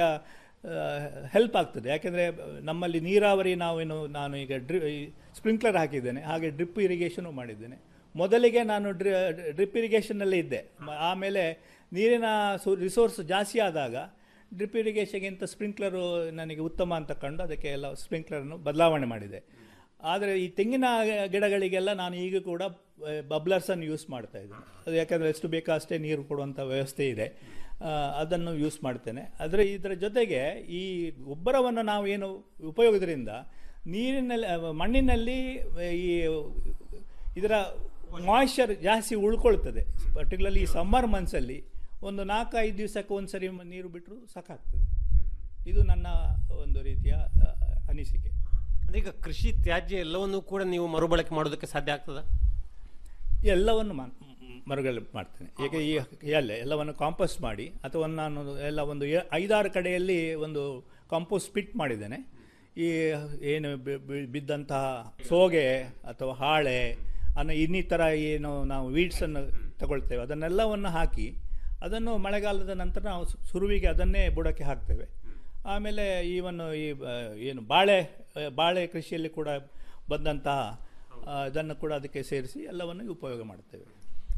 ಹೆಲ್ಪ್ ಆಗ್ತದೆ ಯಾಕೆಂದರೆ ನಮ್ಮಲ್ಲಿ ನೀರಾವರಿ ನಾವೇನು ನಾನು ಈಗ ಡ್ರಿ ಸ್ಪ್ರಿಂಕ್ಲರ್ ಹಾಕಿದ್ದೇನೆ ಹಾಗೆ ಡ್ರಿಪ್ ಇರಿಗೇಷನು ಮಾಡಿದ್ದೇನೆ ಮೊದಲಿಗೆ ನಾನು ಡ್ರಿ ಡ್ರಿಪ್ ಇರಿಗೇಷನ್ನಲ್ಲೇ ಇದ್ದೆ ಮ- ಆಮೇಲೆ ನೀರಿನ ಸು ರಿಸೋರ್ಸ್ ಜಾಸ್ತಿ ಆದಾಗ ಡ್ರಿಪ್ ಇರಿಗೇಷನ್ಗಿಂತ ಸ್ಪ್ರಿಂಕ್ಲರು ನನಗೆ ಉತ್ತಮ ಅಂತ ಕಂಡು ಅದಕ್ಕೆ ಎಲ್ಲ ಸ್ಪ್ರಿಂಕ್ಲರನ್ನು ಬದಲಾವಣೆ ಮಾಡಿದೆ ಆದರೆ ಈ ತೆಂಗಿನ ಗಿಡಗಳಿಗೆಲ್ಲ ನಾನು ಈಗ ಕೂಡ ಬಬ್ಲರ್ಸನ್ನು ಯೂಸ್ ಮಾಡ್ತಾ ಇದ್ದೇನೆ ಅದು ಯಾಕಂದರೆ ಎಷ್ಟು ಬೇಕೋ ಅಷ್ಟೇ ನೀರು ಕೊಡುವಂಥ ವ್ಯವಸ್ಥೆ ಇದೆ ಆ, ಅದನ್ನು ಯೂಸ್ ಮಾಡ್ತೇನೆ ಆದರೆ ಇದರ ಜೊತೆಗೆ ಈ ಗೊಬ್ಬರವನ್ನು ನಾವು ಏನು ಉಪಯೋಗದಿಂದ ನೀರಿನಲ್ಲಿ ಆ, ಮಣ್ಣಿನಲ್ಲಿ ಈ ಇದರ ಮಾಯ್ಶ್ಚರ್ ಜಾಸ್ತಿ ಉಳ್ಕೊಳ್ತದೆ ಪರ್ಟಿಕ್ಯುಲರ್ಲಿ ಈ ಸಮ್ಮರ್ ಮಂತ್ಸಲ್ಲಿ ಒಂದು ನಾಲ್ಕು ಐದು ದಿವಸಕ್ಕೆ ಒಂದು ಸರಿ ನೀರು ಬಿಟ್ಟರು ಸಾಕಾಗ್ತದೆ ಇದು ನನ್ನ ಒಂದು ರೀತಿಯ ಆ, ಅನಿಸಿಕೆ ಅಂದ್ರೆ ಈಗ ಕೃಷಿ ತ್ಯಾಜ್ಯ ಎಲ್ಲವನ್ನೂ ಕೂಡ ನೀವು ಮರುಬಳಕೆ ಮಾಡೋದಕ್ಕೆ ಸಾಧ್ಯ ಆಗ್ತದ ಎಲ್ಲವನ್ನು ಮಾ ಮರುಗಳು ಮಾಡ್ತೇನೆ ಈಗ ಈ ಎಲ್ಲ ಎಲ್ಲವನ್ನು ಕಾಂಪೋಸ್ಟ್ ಮಾಡಿ ಅಥವಾ ನಾನು ಎಲ್ಲ ಒಂದು ಎ- ಐದಾರು ಕಡೆಯಲ್ಲಿ ಒಂದು ಕಾಂಪೋಸ್ಟ್ ಪಿಟ್ ಮಾಡಿದ್ದೇನೆ ಈ ಏನು ಬಿ- ಬಿ- ಬಿದ್ದಂತಹ ಸೋಗೆ ಅಥವಾ ಹಾಳೆ ಅನ್ನೋ ಇನ್ನಿತರ ಏನು ನಾವು ವೀಡ್ಸನ್ನು ತಗೊಳ್ತೇವೆ ಅದನ್ನೆಲ್ಲವನ್ನು ಹಾಕಿ ಅದನ್ನು ಮಳೆಗಾಲದ ನಂತರ ನಾವು ಸು- ಸುರುವಿಗೆ ಅದನ್ನೇ ಬುಡಕ್ಕೆ ಹಾಕ್ತೇವೆ ಆಮೇಲೆ ಈವನ್ ಈ ಆ, ಏನು ಬಾಳೆ ಆ, ಬಾಳೆ ಕೃಷಿಯಲ್ಲಿ ಕೂಡ ಬಂದಂತಹ ಆ, ಇದನ್ನು ಕೂಡ ಅದಕ್ಕೆ ಸೇರಿಸಿ ಎಲ್ಲವನ್ನು ಉಪಯೋಗ ಮಾಡ್ತೇವೆ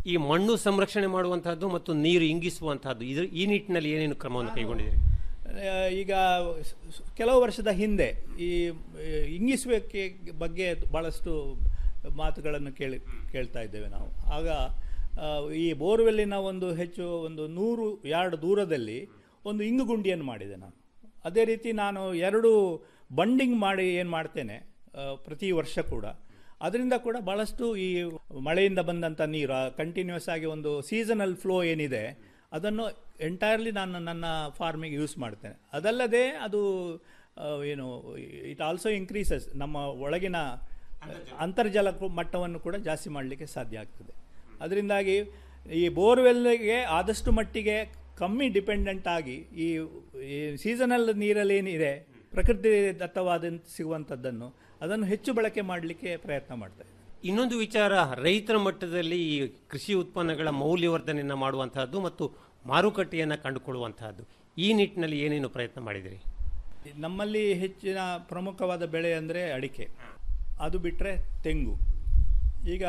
ಈ ಮಣ್ಣು ಸಂರಕ್ಷಣೆ ಮಾಡುವಂತಹದ್ದು ಮತ್ತು ನೀರು ಇಂಗಿಸುವಂತಹದ್ದು ಇದು ಈ ನಿಟ್ಟಿನಲ್ಲಿ ಏನೇನು ಕ್ರಮವನ್ನು ಕೈಗೊಂಡಿದ್ದೀರಿ ಆ, ಈಗ ಸ್- ಸ್- ಕೆಲವು ವರ್ಷದ ಹಿಂದೆ ಈ ಆ, ಇಂಗಿಸುವಿಕೆ ಬಗ್ಗೆ ಬಹಳಷ್ಟು ಮಾತುಗಳನ್ನು ಕೇಳಿ ಕೇಳ್ತಾ ಇದ್ದೇವೆ ನಾವು ಆಗ ಆ, ಈ ಬೋರ್ವೆಲ್ಲಿನ ಒಂದು ಹೆಚ್ಚು ಒಂದು ನೂರು ಯಾರ್ಡ್ ದೂರದಲ್ಲಿ ಒಂದು ಇಂಗುಗುಂಡಿಯನ್ನು ಮಾಡಿದೆ ನಾನು ಅದೇ ರೀತಿ ನಾನು ಎರಡು ಬಂಡಿಂಗ್ ಮಾಡಿ ಏನು ಮಾಡ್ತೇನೆ ಆ, ಪ್ರತಿ ವರ್ಷ ಕೂಡ ಅದರಿಂದ ಕೂಡ ಬಹಳಷ್ಟು ಈ ಮಳೆಯಿಂದ ಬಂದಂಥ ನೀರು ಕಂಟಿನ್ಯೂಸ್ ಆಗಿ ಒಂದು ಸೀಸನಲ್ ಫ್ಲೋ ಏನಿದೆ ಅದನ್ನು ಎಂಟೈರ್ಲಿ ನಾನು ನನ್ನ ಫಾರ್ಮಿಗೆ ಯೂಸ್ ಮಾಡ್ತೇನೆ ಅದಲ್ಲದೆ ಅದು ಆ, ಏನು ಇಟ್ ಆಲ್ಸೋ ಇನ್ಕ್ರೀಸಸ್ ನಮ್ಮ ಒಳಗಿನ ಅಂತರ್ಜಲ ಕು- ಮಟ್ಟವನ್ನು ಕೂಡ ಜಾಸ್ತಿ ಮಾಡಲಿಕ್ಕೆ ಸಾಧ್ಯ ಆಗ್ತದೆ ಅದರಿಂದಾಗಿ ಈ ಬೋರ್ವೆಲ್ಗೆ ಆದಷ್ಟು ಮಟ್ಟಿಗೆ ಕಮ್ಮಿ ಡಿಪೆಂಡೆಂಟ್ ಆಗಿ ಈ ಈ ಸೀಸನಲ್ ನೀರಲ್ಲಿ ಏನಿದೆ ಪ್ರಕೃತಿ ದತ್ತವಾದ ಸಿಗುವಂಥದ್ದನ್ನು ಅದನ್ನು ಹೆಚ್ಚು ಬಳಕೆ ಮಾಡಲಿಕ್ಕೆ ಪ್ರಯತ್ನ ಮಾಡ್ತಾ ಇದ್ದೇನೆ. ಇನ್ನೊಂದು ವಿಚಾರ ರೈತರ ಮಟ್ಟದಲ್ಲಿ ಈ ಕೃಷಿ ಉತ್ಪನ್ನಗಳ ಮೌಲ್ಯವರ್ಧನೆಯನ್ನು ಮಾಡುವಂತಹದ್ದು ಮತ್ತು ಮಾರುಕಟ್ಟೆಯನ್ನು ಕಂಡುಕೊಳ್ಳುವಂತಹದ್ದು ಈ ನಿಟ್ಟಿನಲ್ಲಿ ಏನೇನು ಪ್ರಯತ್ನ ಮಾಡಿದಿರಿ ನಮ್ಮಲ್ಲಿ ಹೆಚ್ಚಿನ ಪ್ರಮುಖವಾದ ಬೆಳೆ ಅಂದರೆ ಅಡಿಕೆ ಅದು ಬಿಟ್ಟರೆ ತೆಂಗು ಈಗ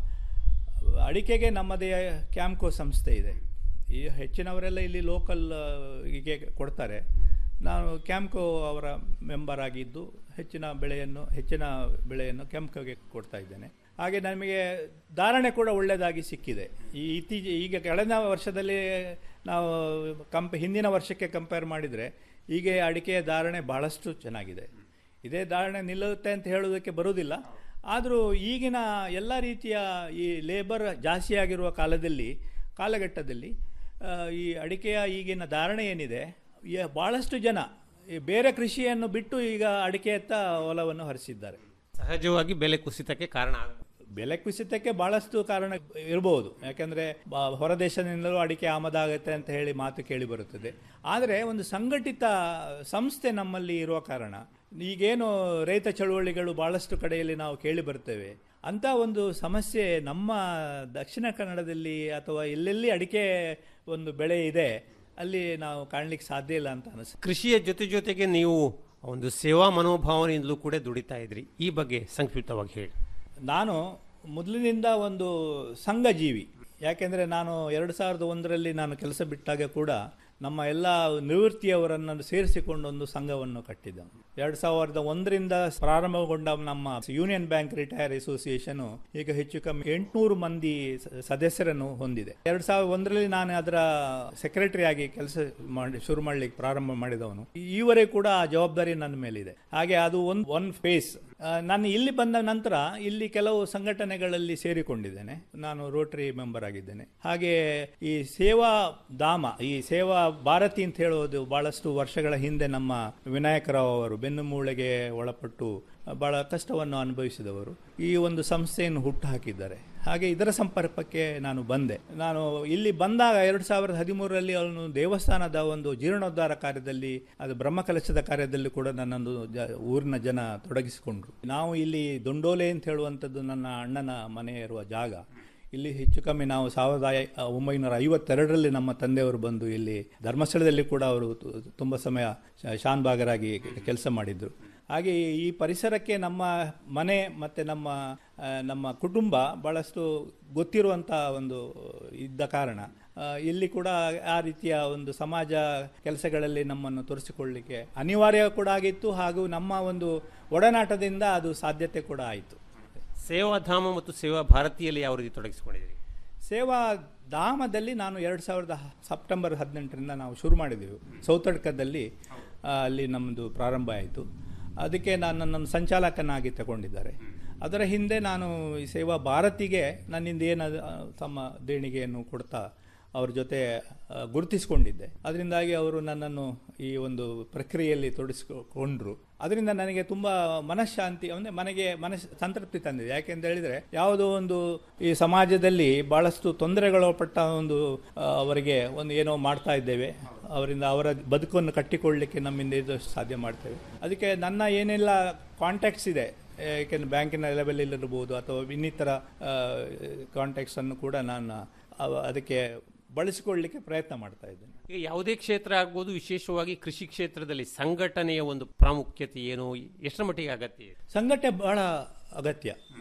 ಅಡಿಕೆಗೆ ನಮ್ಮದೇ ಕ್ಯಾಂಪ್ಕೋ ಸಂಸ್ಥೆ ಇದೆ ಈ ಹೆಚ್ಚಿನವರೆಲ್ಲ ಇಲ್ಲಿ ಲೋಕಲ್ ಹೀಗೆ ಕೊಡ್ತಾರೆ ನಾನು ಕ್ಯಾಂಪ್ಕೋ ಅವರ ಮೆಂಬರ್ ಆಗಿದ್ದು ಹೆಚ್ಚಿನ ಬೆಳೆಯನ್ನು ಹೆಚ್ಚಿನ ಬೆಳೆಯನ್ನು ಕ್ಯಾಂಪ್ಕೋಗೆ ಕೊಡ್ತಾ ಇದ್ದೇನೆ ಹಾಗೆ ನಮಗೆ ಧಾರಣೆ ಕೂಡ ಒಳ್ಳೆಯದಾಗಿ ಸಿಕ್ಕಿದೆ ಈ ಇತ್ತೀಚೆ ಈಗ ಕಳೆದ ವರ್ಷದಲ್ಲಿ ನಾವು ಕಂಪ ಹಿಂದಿನ ವರ್ಷಕ್ಕೆ ಕಂಪೇರ್ ಮಾಡಿದರೆ ಈಗ ಅಡಿಕೆಯ ಧಾರಣೆ ಬಹಳಷ್ಟು ಚೆನ್ನಾಗಿದೆ ಇದೇ ಧಾರಣೆ ನಿಲ್ಲುತ್ತೆ ಅಂತ ಹೇಳೋದಕ್ಕೆ ಬರುವುದಿಲ್ಲ ಆದರೂ ಈಗಿನ ಎಲ್ಲ ರೀತಿಯ ಈ ಲೇಬರ್ ಜಾಸ್ತಿ ಆಗಿರುವ ಕಾಲದಲ್ಲಿ ಕಾಲಘಟ್ಟದಲ್ಲಿ ಆ, ಈ ಅಡಿಕೆಯ ಈಗಿನ ಧಾರಣೆ ಏನಿದೆ ಈ ಭಾಳಷ್ಟು ಜನ ಈ ಬೇರೆ ಕೃಷಿಯನ್ನು ಬಿಟ್ಟು ಈಗ ಅಡಿಕೆಯತ್ತ ಒಲವನ್ನು ಹರಿಸಿದ್ದಾರೆ ಸಹಜವಾಗಿ ಬೆಲೆ ಕುಸಿತಕ್ಕೆ ಕಾರಣ ಆಗುತ್ತೆ ಬೆಲೆ ಕುಸಿತಕ್ಕೆ ಬಹಳಷ್ಟು ಕಾರಣ ಇರಬಹುದು ಯಾಕಂದ್ರೆ ಬ- ಹೊರದೇಶದಿಂದಲೂ ಅಡಿಕೆ ಆಮದಾಗುತ್ತೆ ಅಂತ ಹೇಳಿ ಮಾತು ಕೇಳಿ ಬರುತ್ತದೆ ಆದರೆ ಒಂದು ಸಂಘಟಿತ ಸಂಸ್ಥೆ ನಮ್ಮಲ್ಲಿ ಇರುವ ಕಾರಣ ಈಗೇನು ರೈತ ಚಳುವಳಿಗಳು ಬಹಳಷ್ಟು ಕಡೆಯಲ್ಲಿ ನಾವು ಕೇಳಿ ಬರ್ತೇವೆ ಅಂತ ಒಂದು ಸಮಸ್ಯೆ ನಮ್ಮ ದಕ್ಷಿಣ ಕನ್ನಡದಲ್ಲಿ ಅಥವಾ ಎಲ್ಲೆಲ್ಲಿ ಅಡಿಕೆ ಒಂದು ಬೆಳೆ ಇದೆ ಅಲ್ಲಿ ನಾವು ಕಾಣಲಿಕ್ಕೆ ಸಾಧ್ಯ ಇಲ್ಲ ಅಂತ ಅನಿಸುತ್ತೆ ಕೃಷಿಯ ಜೊತೆ ಜೊತೆಗೆ ನೀವು ಒಂದು ಸೇವಾ ಮನೋಭಾವನೆಯಿಂದಲೂ ಕೂಡ ದುಡಿತಾ ಇದ್ರಿ ಈ ಬಗ್ಗೆ ಸಂಕ್ಷಿಪ್ತವಾಗಿ ಹೇಳಿ ನಾನು ಮೊದಲಿನಿಂದ ಒಂದು ಸಂಘಜೀವಿ ಯಾಕೆಂದರೆ ನಾನು ಎರಡು ಸಾವಿರದ ಒಂದರಲ್ಲಿ ನಾನು ಕೆಲಸ ಬಿಟ್ಟಾಗ ಕೂಡ ನಮ್ಮ ಎಲ್ಲ ನಿವೃತ್ತಿಯವರನ್ನು ಸೇರಿಸಿಕೊಂಡು ಒಂದು ಸಂಘವನ್ನು ಕಟ್ಟಿದ್ದ ಎರಡು ಸಾವಿರದ ಒಂದರಿಂದ ಪ್ರಾರಂಭಗೊಂಡ ನಮ್ಮ ಯೂನಿಯನ್ ಬ್ಯಾಂಕ್ ರಿಟೈರ್ ಅಸೋಸಿಯೇಷನ್ ಈಗ ಹೆಚ್ಚು ಕಮ್ಮಿ ಎಂಟುನೂರು ಮಂದಿ ಸ- ಸದಸ್ಯರನ್ನು ಹೊಂದಿದೆ ಎರಡು ಸಾವಿರದ ಒಂದರಲ್ಲಿ ನಾನು ಅದರ ಸೆಕ್ರೆಟರಿ ಆಗಿ ಕೆಲಸ ಮಾಡಿ ಶುರು ಮಾಡಲಿಕ್ಕೆ ಪ್ರಾರಂಭ ಮಾಡಿದವನು ಈವರೆಗೂ ಕೂಡ ಆ ಜವಾಬ್ದಾರಿ ನನ್ನ ಮೇಲಿದೆ ಹಾಗೆ ಅದು ಒಂದು ಒನ್ ಫೇಸ್ ನಾನು ಇಲ್ಲಿ ಬಂದ ನಂತರ ಇಲ್ಲಿ ಕೆಲವು ಸಂಘಟನೆಗಳಲ್ಲಿ ಸೇರಿಕೊಂಡಿದ್ದೇನೆ ನಾನು ರೋಟರಿ ಮೆಂಬರ್ ಆಗಿದ್ದೇನೆ ಹಾಗೆ ಈ ಸೇವಾ ಧಾಮ ಈ ಸೇವಾ ಭಾರತಿ ಅಂತ ಹೇಳೋದು ಬಹಳಷ್ಟು ವರ್ಷಗಳ ಹಿಂದೆ ನಮ್ಮ ವಿನಾಯಕರಾವ್ ಅವರು ಬೆನ್ನು ಮೂಳೆಗೆ ಒಳಪಟ್ಟು ಬಹಳ ಕಷ್ಟವನ್ನು ಅನುಭವಿಸಿದವರು ಈ ಒಂದು ಸಂಸ್ಥೆಯನ್ನು ಹುಟ್ಟು ಹಾಕಿದ್ದಾರೆ ಹಾಗೆ ಇದರ ಸಂಪರ್ಕಕ್ಕೆ ನಾನು ಬಂದೆ ನಾನು ಇಲ್ಲಿ ಬಂದಾಗ ಎರಡು ಸಾವಿರದ ಹದಿಮೂರರಲ್ಲಿ ಅವನು ದೇವಸ್ಥಾನದ ಒಂದು ಜೀರ್ಣೋದ್ಧಾರ ಕಾರ್ಯದಲ್ಲಿ ಅದು ಬ್ರಹ್ಮಕಲಶದ ಕಾರ್ಯದಲ್ಲಿ ಕೂಡ ನನ್ನೊಂದು ಜ ಊರಿನ ಜನ ತೊಡಗಿಸಿಕೊಂಡ್ರು ನಾವು ಇಲ್ಲಿ ದೊಂಡೋಲೆ ಅಂತ ಹೇಳುವಂಥದ್ದು ನನ್ನ ಅಣ್ಣನ ಮನೆ ಇರುವ ಜಾಗ ಇಲ್ಲಿ ಹೆಚ್ಚು ಕಮ್ಮಿ ನಾವು ಸಾವಿರದ ಐ- ಒಂಬೈನೂರ ಐವತ್ತೆರಡರಲ್ಲಿ ನಮ್ಮ ತಂದೆಯವರು ಬಂದು ಇಲ್ಲಿ ಧರ್ಮಸ್ಥಳದಲ್ಲಿ ಕೂಡ ಅವರು ತು- ತುಂಬ ಸಮಯ ಶ- ಶಾನ್ಭಾಗರಾಗಿ ಕೆಲಸ ಮಾಡಿದ್ರು ಹಾಗೆ ಈ ಪರಿಸರಕ್ಕೆ ನಮ್ಮ ಮನೆ ಮತ್ತು ನಮ್ಮ ಆ, ನಮ್ಮ ಕುಟುಂಬ ಭಾಳಷ್ಟು ಗೊತ್ತಿರುವಂಥ ಒಂದು ಇದ್ದ ಕಾರಣ ಆ, ಇಲ್ಲಿ ಕೂಡ ಆ ರೀತಿಯ ಒಂದು ಸಮಾಜ ಕೆಲಸಗಳಲ್ಲಿ ನಮ್ಮನ್ನು ತೋರಿಸಿಕೊಳ್ಳಲಿಕ್ಕೆ ಅನಿವಾರ್ಯ ಕೂಡ ಆಗಿತ್ತು ಹಾಗೂ ನಮ್ಮ ಒಂದು ಒಡನಾಟದಿಂದ ಅದು ಸಾಧ್ಯತೆ ಕೂಡ ಆಯಿತು ಸೇವಾಧಾಮ ಮತ್ತು ಸೇವಾ ಭಾರತಿಯಲ್ಲಿ ಯಾವ ರೀತಿ ತೊಡಗಿಸಿಕೊಂಡಿದ್ದೀರಿ ಸೇವಾ ಧಾಮದಲ್ಲಿ ನಾನು ಎರಡು ಸಾವಿರದ ಹ- ಸೆಪ್ಟೆಂಬರ್ ಹದಿನೆಂಟರಿಂದ ನಾವು ಶುರು ಮಾಡಿದೆವು ಸೌತಡ್ಕದಲ್ಲಿ ಆ, ಅಲ್ಲಿ ನಮ್ಮದು ಪ್ರಾರಂಭ ಆಯಿತು ಅದಕ್ಕೆ ನಾನು ನನ್ನನ್ನು ಸಂಚಾಲಕನಾಗಿ ತಗೊಂಡಿದ್ದಾರೆ ಅದರ ಹಿಂದೆ ನಾನು ಈ ಸೇವಾ ಭಾರತಿಗೆ ನನ್ನಿಂದ ಏನು ತಮ್ಮ ದೇಣಿಗೆಯನ್ನು ಕೊಡ್ತಾ ಅವ್ರ ಜೊತೆ ಆ, ಗುರುತಿಸಿಕೊಂಡಿದ್ದೆ ಅದರಿಂದಾಗಿ ಅವರು ನನ್ನನ್ನು ಈ ಒಂದು ಪ್ರಕ್ರಿಯೆಯಲ್ಲಿ ತೊಡಗಿಸಿಕೊಂಡ್ರು ಅದರಿಂದ ನನಗೆ ತುಂಬ ಮನಃಶಾಂತಿ ಅಂದರೆ ಮನೆಗೆ ಮನಸ್ ಸಂತೃಪ್ತಿ ತಂದಿದೆ ಯಾಕೆಂತ ಹೇಳಿದರೆ ಯಾವುದೋ ಒಂದು ಈ ಸಮಾಜದಲ್ಲಿ ಬಹಳಷ್ಟು ತೊಂದರೆಗೊಳಪಟ್ಟ ಒಂದು ಆ, ಅವರಿಗೆ ಒಂದು ಏನೋ ಮಾಡ್ತಾ ಇದ್ದೇವೆ ಅವರಿಂದ ಅವರ ಬದುಕನ್ನು ಕಟ್ಟಿಕೊಳ್ಳಲಿಕ್ಕೆ ನಮ್ಮಿಂದ ಇದು ಸಾಧ್ಯ ಮಾಡ್ತೇವೆ ಅದಕ್ಕೆ ನನ್ನ ಏನೆಲ್ಲ ಕಾಂಟ್ಯಾಕ್ಟ್ಸ್ ಇದೆ ಏಕೆಂದರೆ ಬ್ಯಾಂಕಿನ ಲೆವೆಲಲ್ಲಿ ಇರ್ಬೋದು ಅಥವಾ ಇನ್ನಿತರ ಕಾಂಟ್ಯಾಕ್ಟ್ಸ್ ಅನ್ನು ಕೂಡ ನಾನು ಅವ- ಅದಕ್ಕೆ ಬಳಸಿಕೊಳ್ಳಲಿಕ್ಕೆ ಪ್ರಯತ್ನ ಮಾಡ್ತಾ ಇದ್ದೇನೆ ಈಗ ಯಾವುದೇ ಕ್ಷೇತ್ರ ಆಗ್ಬೋದು ವಿಶೇಷವಾಗಿ ಕೃಷಿ ಕ್ಷೇತ್ರದಲ್ಲಿ ಸಂಘಟನೆಯ ಒಂದು ಪ್ರಾಮುಖ್ಯತೆ ಏನು ಎಷ್ಟರ ಮಟ್ಟಿಗೆ ಅಗತ್ಯ ಇದೆ ಸಂಘಟನೆ ಬಹಳ ಅಗತ್ಯ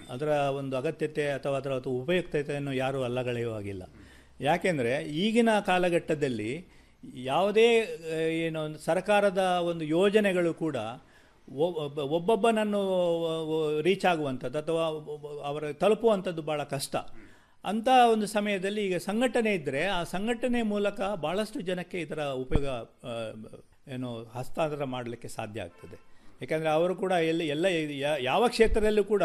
ಅದರ ಒಂದು ಅಗತ್ಯತೆ ಅಥವಾ ಅದರ ಅಥವಾ ಉಪಯುಕ್ತತೆಯನ್ನು ಯಾರೂ ಅಲ್ಲಗಳೆಯುವಾಗಿಲ್ಲ ಯಾಕೆಂದರೆ ಈಗಿನ ಕಾಲಘಟ್ಟದಲ್ಲಿ ಯಾವುದೇ ಆ, ಏನು ಒಂದು ಸರ್ಕಾರದ ಒಂದು ಯೋಜನೆಗಳು ಕೂಡ ಒಬ್ಬ- ಒಬ್ಬೊಬ್ಬನನ್ನು ರೀಚ್ ಆಗುವಂಥದ್ದು ಅಥವಾ ಒಬ್ಬ- ಅವರ ತಲುಪುವಂಥದ್ದು ಭಾಳ ಕಷ್ಟ ಅಂಥ ಒಂದು ಸಮಯದಲ್ಲಿ ಈಗ ಸಂಘಟನೆ ಇದ್ದರೆ ಆ ಸಂಘಟನೆ ಮೂಲಕ ಭಾಳಷ್ಟು ಜನಕ್ಕೆ ಇದರ ಉಪಯೋಗ ಆ, ಏನು ಹಸ್ತಾಂತರ ಮಾಡಲಿಕ್ಕೆ ಸಾಧ್ಯ ಆಗ್ತದೆ ಯಾಕಂದರೆ ಅವರು ಕೂಡ ಎಲ್ಲಿ ಎಲ್ಲ ಯಾ- ಯಾವ ಕ್ಷೇತ್ರದಲ್ಲೂ ಕೂಡ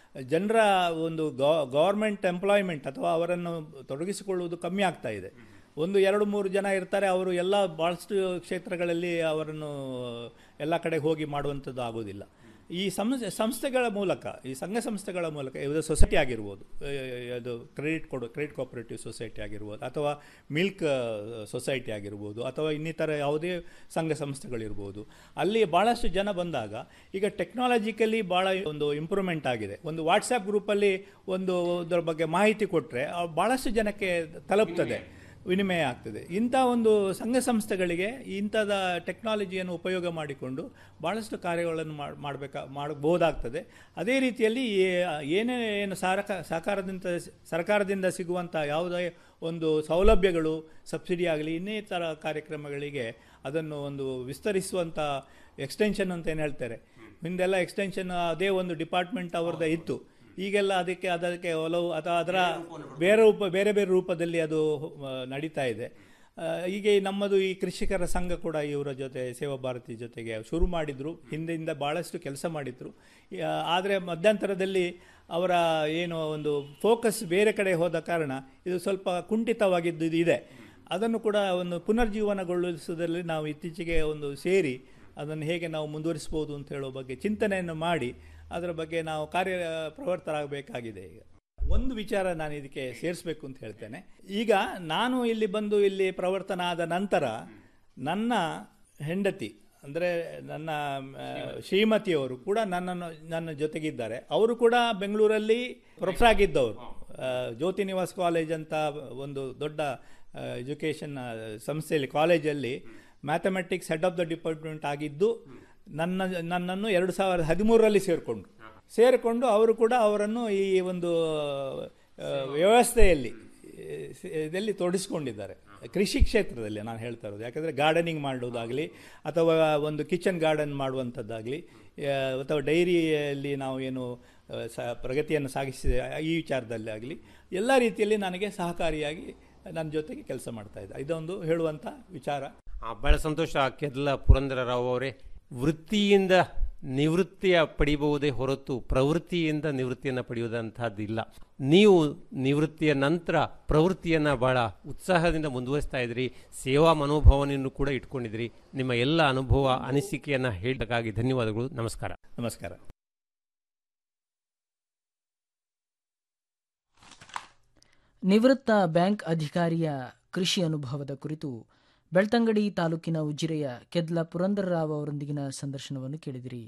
ಜನರ ಒಂದು ಗೌರ್ಮೆಂಟ್ ಎಂಪ್ಲಾಯ್ಮೆಂಟ್ ಅಥವಾ ಅವರನ್ನು ತೊಡಗಿಸಿಕೊಳ್ಳುವುದು ಕಮ್ಮಿ ಆಗ್ತಾ ಇದೆ ಒಂದು ಎರಡು ಮೂರು ಜನ ಇರ್ತಾರೆ ಅವರು ಎಲ್ಲ ಭಾಳಷ್ಟು ಕ್ಷೇತ್ರಗಳಲ್ಲಿ ಅವರನ್ನು ಎಲ್ಲ ಕಡೆ ಹೋಗಿ ಮಾಡುವಂಥದ್ದು ಆಗೋದಿಲ್ಲ ಈ ಸಂಸ್ಥೆ ಸಂಸ್ಥೆಗಳ ಮೂಲಕ ಈ ಸಂಘ ಸಂಸ್ಥೆಗಳ ಮೂಲಕ ಇದು ಸೊಸೈಟಿ ಆಗಿರ್ಬೋದು ಆ, ಅದು ಕ್ರೆಡಿಟ್ ಕೊಡು ಕ್ರೆಡಿಟ್ ಕೋಆಪರೇಟಿವ್ ಸೊಸೈಟಿ ಆಗಿರ್ಬೋದು ಅಥವಾ ಮಿಲ್ಕ್ ಸೊಸೈಟಿ ಆಗಿರ್ಬೋದು ಅಥವಾ ಇನ್ನಿತರ ಯಾವುದೇ ಸಂಘ ಸಂಸ್ಥೆಗಳಿರ್ಬೋದು ಅಲ್ಲಿ ಭಾಳಷ್ಟು ಜನ ಬಂದಾಗ ಈಗ ಟೆಕ್ನಾಲಜಿಕಲಿ ಭಾಳ ಒಂದು ಇಂಪ್ರೂವ್ಮೆಂಟ್ ಆಗಿದೆ ಒಂದು ವಾಟ್ಸಪ್ ಗ್ರೂಪಲ್ಲಿ ಒಂದು ಅದರ ಬಗ್ಗೆ ಮಾಹಿತಿ ಕೊಟ್ಟರೆ ಭಾಳಷ್ಟು ಜನಕ್ಕೆ ತಲುಪ್ತದೆ ವಿನಿಮಯ ಆಗ್ತದೆ ಇಂಥ ಒಂದು ಸಂಘ ಸಂಸ್ಥೆಗಳಿಗೆ ಇಂಥದ ಟೆಕ್ನಾಲಜಿಯನ್ನು ಉಪಯೋಗ ಮಾಡಿಕೊಂಡು ಭಾಳಷ್ಟು ಕಾರ್ಯಗಳನ್ನು ಮಾಡಬೇಕಾ ಮಾಡಬಹುದಾಗ್ತದೆ ಅದೇ ರೀತಿಯಲ್ಲಿ ಏ- ಏನೇ ಏನು ಸಾರಕ ಸಹಕಾರದಿಂದ ಸರ್ಕಾರದಿಂದ ಸಿಗುವಂಥ ಯಾವುದೇ ಒಂದು ಸೌಲಭ್ಯಗಳು ಸಬ್ಸಿಡಿ ಆಗಲಿ ಇನ್ನಿತರ ಕಾರ್ಯಕ್ರಮಗಳಿಗೆ ಅದನ್ನು ಒಂದು ವಿಸ್ತರಿಸುವಂಥ ಎಕ್ಸ್ಟೆನ್ಷನ್ ಅಂತ ಏನು ಹೇಳ್ತಾರೆ ಹಿಂದೆಲ್ಲ ಎಕ್ಸ್ಟೆನ್ಷನ್ ಅದೇ ಒಂದು ಡಿಪಾರ್ಟ್ಮೆಂಟ್ ಅವ್ರದ್ದು ಇತ್ತು ಈಗೆಲ್ಲ ಅದಕ್ಕೆ ಅದಕ್ಕೆ ಒಲವು ಅಥವಾ ಅದರ ಬೇರೆ ರೂಪ ಬೇರೆ ಬೇರೆ ರೂಪದಲ್ಲಿ ಅದು ಆ, ನಡೀತಾ ಇದೆ ಆ, ಈಗ ಈ ನಮ್ಮದು ಈ ಕೃಷಿಕರ ಸಂಘ ಕೂಡ ಇವರ ಜೊತೆ ಸೇವಾ ಭಾರತಿ ಜೊತೆಗೆ ಶುರು ಮಾಡಿದ್ರು ಹಿಂದೆಯಿಂದ ಭಾಳಷ್ಟು ಕೆಲಸ ಮಾಡಿದ್ರು ಆದರೆ ಮಧ್ಯಂತರದಲ್ಲಿ ಅವರ ಏನು ಒಂದು ಫೋಕಸ್ ಬೇರೆ ಕಡೆ ಹೋದ ಕಾರಣ ಇದು ಸ್ವಲ್ಪ ಕುಂಠಿತವಾಗಿದ್ದು ಇದು ಇದೆ ಅದನ್ನು ಕೂಡ ಒಂದು ಪುನರ್ಜೀವನಗೊಳಿಸುವುದರಲ್ಲಿ ನಾವು ಇತ್ತೀಚೆಗೆ ಒಂದು ಸೇರಿ ಅದನ್ನು ಹೇಗೆ ನಾವು ಮುಂದುವರಿಸ್ಬೋದು ಅಂತ ಹೇಳೋ ಬಗ್ಗೆ ಚಿಂತನೆಯನ್ನು ಮಾಡಿ ಅದರ ಬಗ್ಗೆ ನಾವು ಕಾರ್ಯ ಪ್ರವರ್ತರಾಗಬೇಕಾಗಿದೆ ಈಗ ಒಂದು ವಿಚಾರ ನಾನು ಇದಕ್ಕೆ ಸೇರಿಸಬೇಕು ಅಂತ ಹೇಳ್ತೇನೆ ಈಗ ನಾನು ಇಲ್ಲಿ ಬಂದು ಇಲ್ಲಿ ಪ್ರವರ್ತನ ಆದ ನಂತರ ನನ್ನ ಹೆಂಡತಿ ಅಂದರೆ ನನ್ನ ಆ, ಶ್ರೀಮತಿಯವರು ಕೂಡ ನನ್ನನ್ನು ನನ್ನ ಜೊತೆಗಿದ್ದಾರೆ ಅವರು ಕೂಡ ಬೆಂಗಳೂರಲ್ಲಿ ಪ್ರೊಫೆಸರ್ ಆಗಿದ್ದವರು ಆ, ಜ್ಯೋತಿ ನಿವಾಸ್ ಕಾಲೇಜ್ ಅಂತ ಒಂದು ದೊಡ್ಡ ಎಜುಕೇಷನ್ ಸಂಸ್ಥೆಯಲ್ಲಿ ಕಾಲೇಜಲ್ಲಿ mathematics head of the department ಆಗಿದ್ದು ನನ್ನ ನನ್ನನ್ನು ಎರಡು ಸಾವಿರದ ಹದಿಮೂರರಲ್ಲಿ ಸೇರಿಕೊಂಡು ಸೇರಿಕೊಂಡು ಅವರು ಕೂಡ ಅವರನ್ನು ಈ ಒಂದು ಆ, ವ್ಯವಸ್ಥೆಯಲ್ಲಿ ಸ- ಇದರಲ್ಲಿ ತೊಡಗಿಸ್ಕೊಂಡಿದ್ದಾರೆ ಕೃಷಿ ಕ್ಷೇತ್ರದಲ್ಲಿ ನಾನು ಹೇಳ್ತಾ ಇರೋದು ಯಾಕಂದರೆ ಗಾರ್ಡನಿಂಗ್ ಮಾಡೋದಾಗಲಿ ಅಥವಾ ಒಂದು ಕಿಚನ್ ಗಾರ್ಡನ್ ಮಾಡುವಂಥದ್ದಾಗಲಿ ಆ, ಅಥವಾ ಡೈರಿಯಲ್ಲಿ ನಾವು ಏನು ಆ, ಸ ಪ್ರಗತಿಯನ್ನು ಸಾಗಿಸಿದೆ ಈ ವಿಚಾರದಲ್ಲಿ ಆಗಲಿ ಎಲ್ಲ ರೀತಿಯಲ್ಲಿ ನನಗೆ ಸಹಕಾರಿಯಾಗಿ ನನ್ನ ಜೊತೆಗೆ ಕೆಲಸ ಮಾಡ್ತಾ ಇದ್ದ ಇದೊಂದು ಹೇಳುವಂಥ ವಿಚಾರ ಆ, ಬಹಳ ಸಂತೋಷ ಕೆದ್ಲ ಪುರಂದರರಾವ್ ಅವರೇ ವೃತ್ತಿಯಿಂದ ನಿವೃತ್ತಿಯ ಪಡಿಬಹುದೇ ಹೊರತು ಪ್ರವೃತ್ತಿಯಿಂದ ನಿವೃತ್ತಿಯನ್ನು ಪಡೆಯುವುದಂತಹದ್ದಿಲ್ಲ ನೀವು ನಿವೃತ್ತಿಯ ನಂತರ ಪ್ರವೃತ್ತಿಯನ್ನು ಬಹಳ ಉತ್ಸಾಹದಿಂದ ಮುಂದುವರಿಸ್ತಾ ಇದ್ರಿ ಸೇವಾ ಮನೋಭಾವನೆಯನ್ನು ಕೂಡ ಇಟ್ಕೊಂಡಿದ್ರಿ ನಿಮ್ಮ ಎಲ್ಲ ಅನುಭವ ಅನಿಸಿಕೆಯನ್ನು ಹೇಳಕ್ಕಾಗಿ ಧನ್ಯವಾದಗಳು ನಮಸ್ಕಾರ ನಮಸ್ಕಾರ ನಿವೃತ್ತ ಬ್ಯಾಂಕ್ ಅಧಿಕಾರಿಯ ಕೃಷಿ ಅನುಭವದ ಕುರಿತು ಬೆಳ್ತಂಗಡಿ ತಾಲೂಕಿನ ಉಜಿರೆಯ ಕೆದ್ಲ ಪುರಂದರರಾವ್ ಅವರೊಂದಿಗಿನ ಸಂದರ್ಶನವನ್ನು ಕೇಳಿದಿರಿ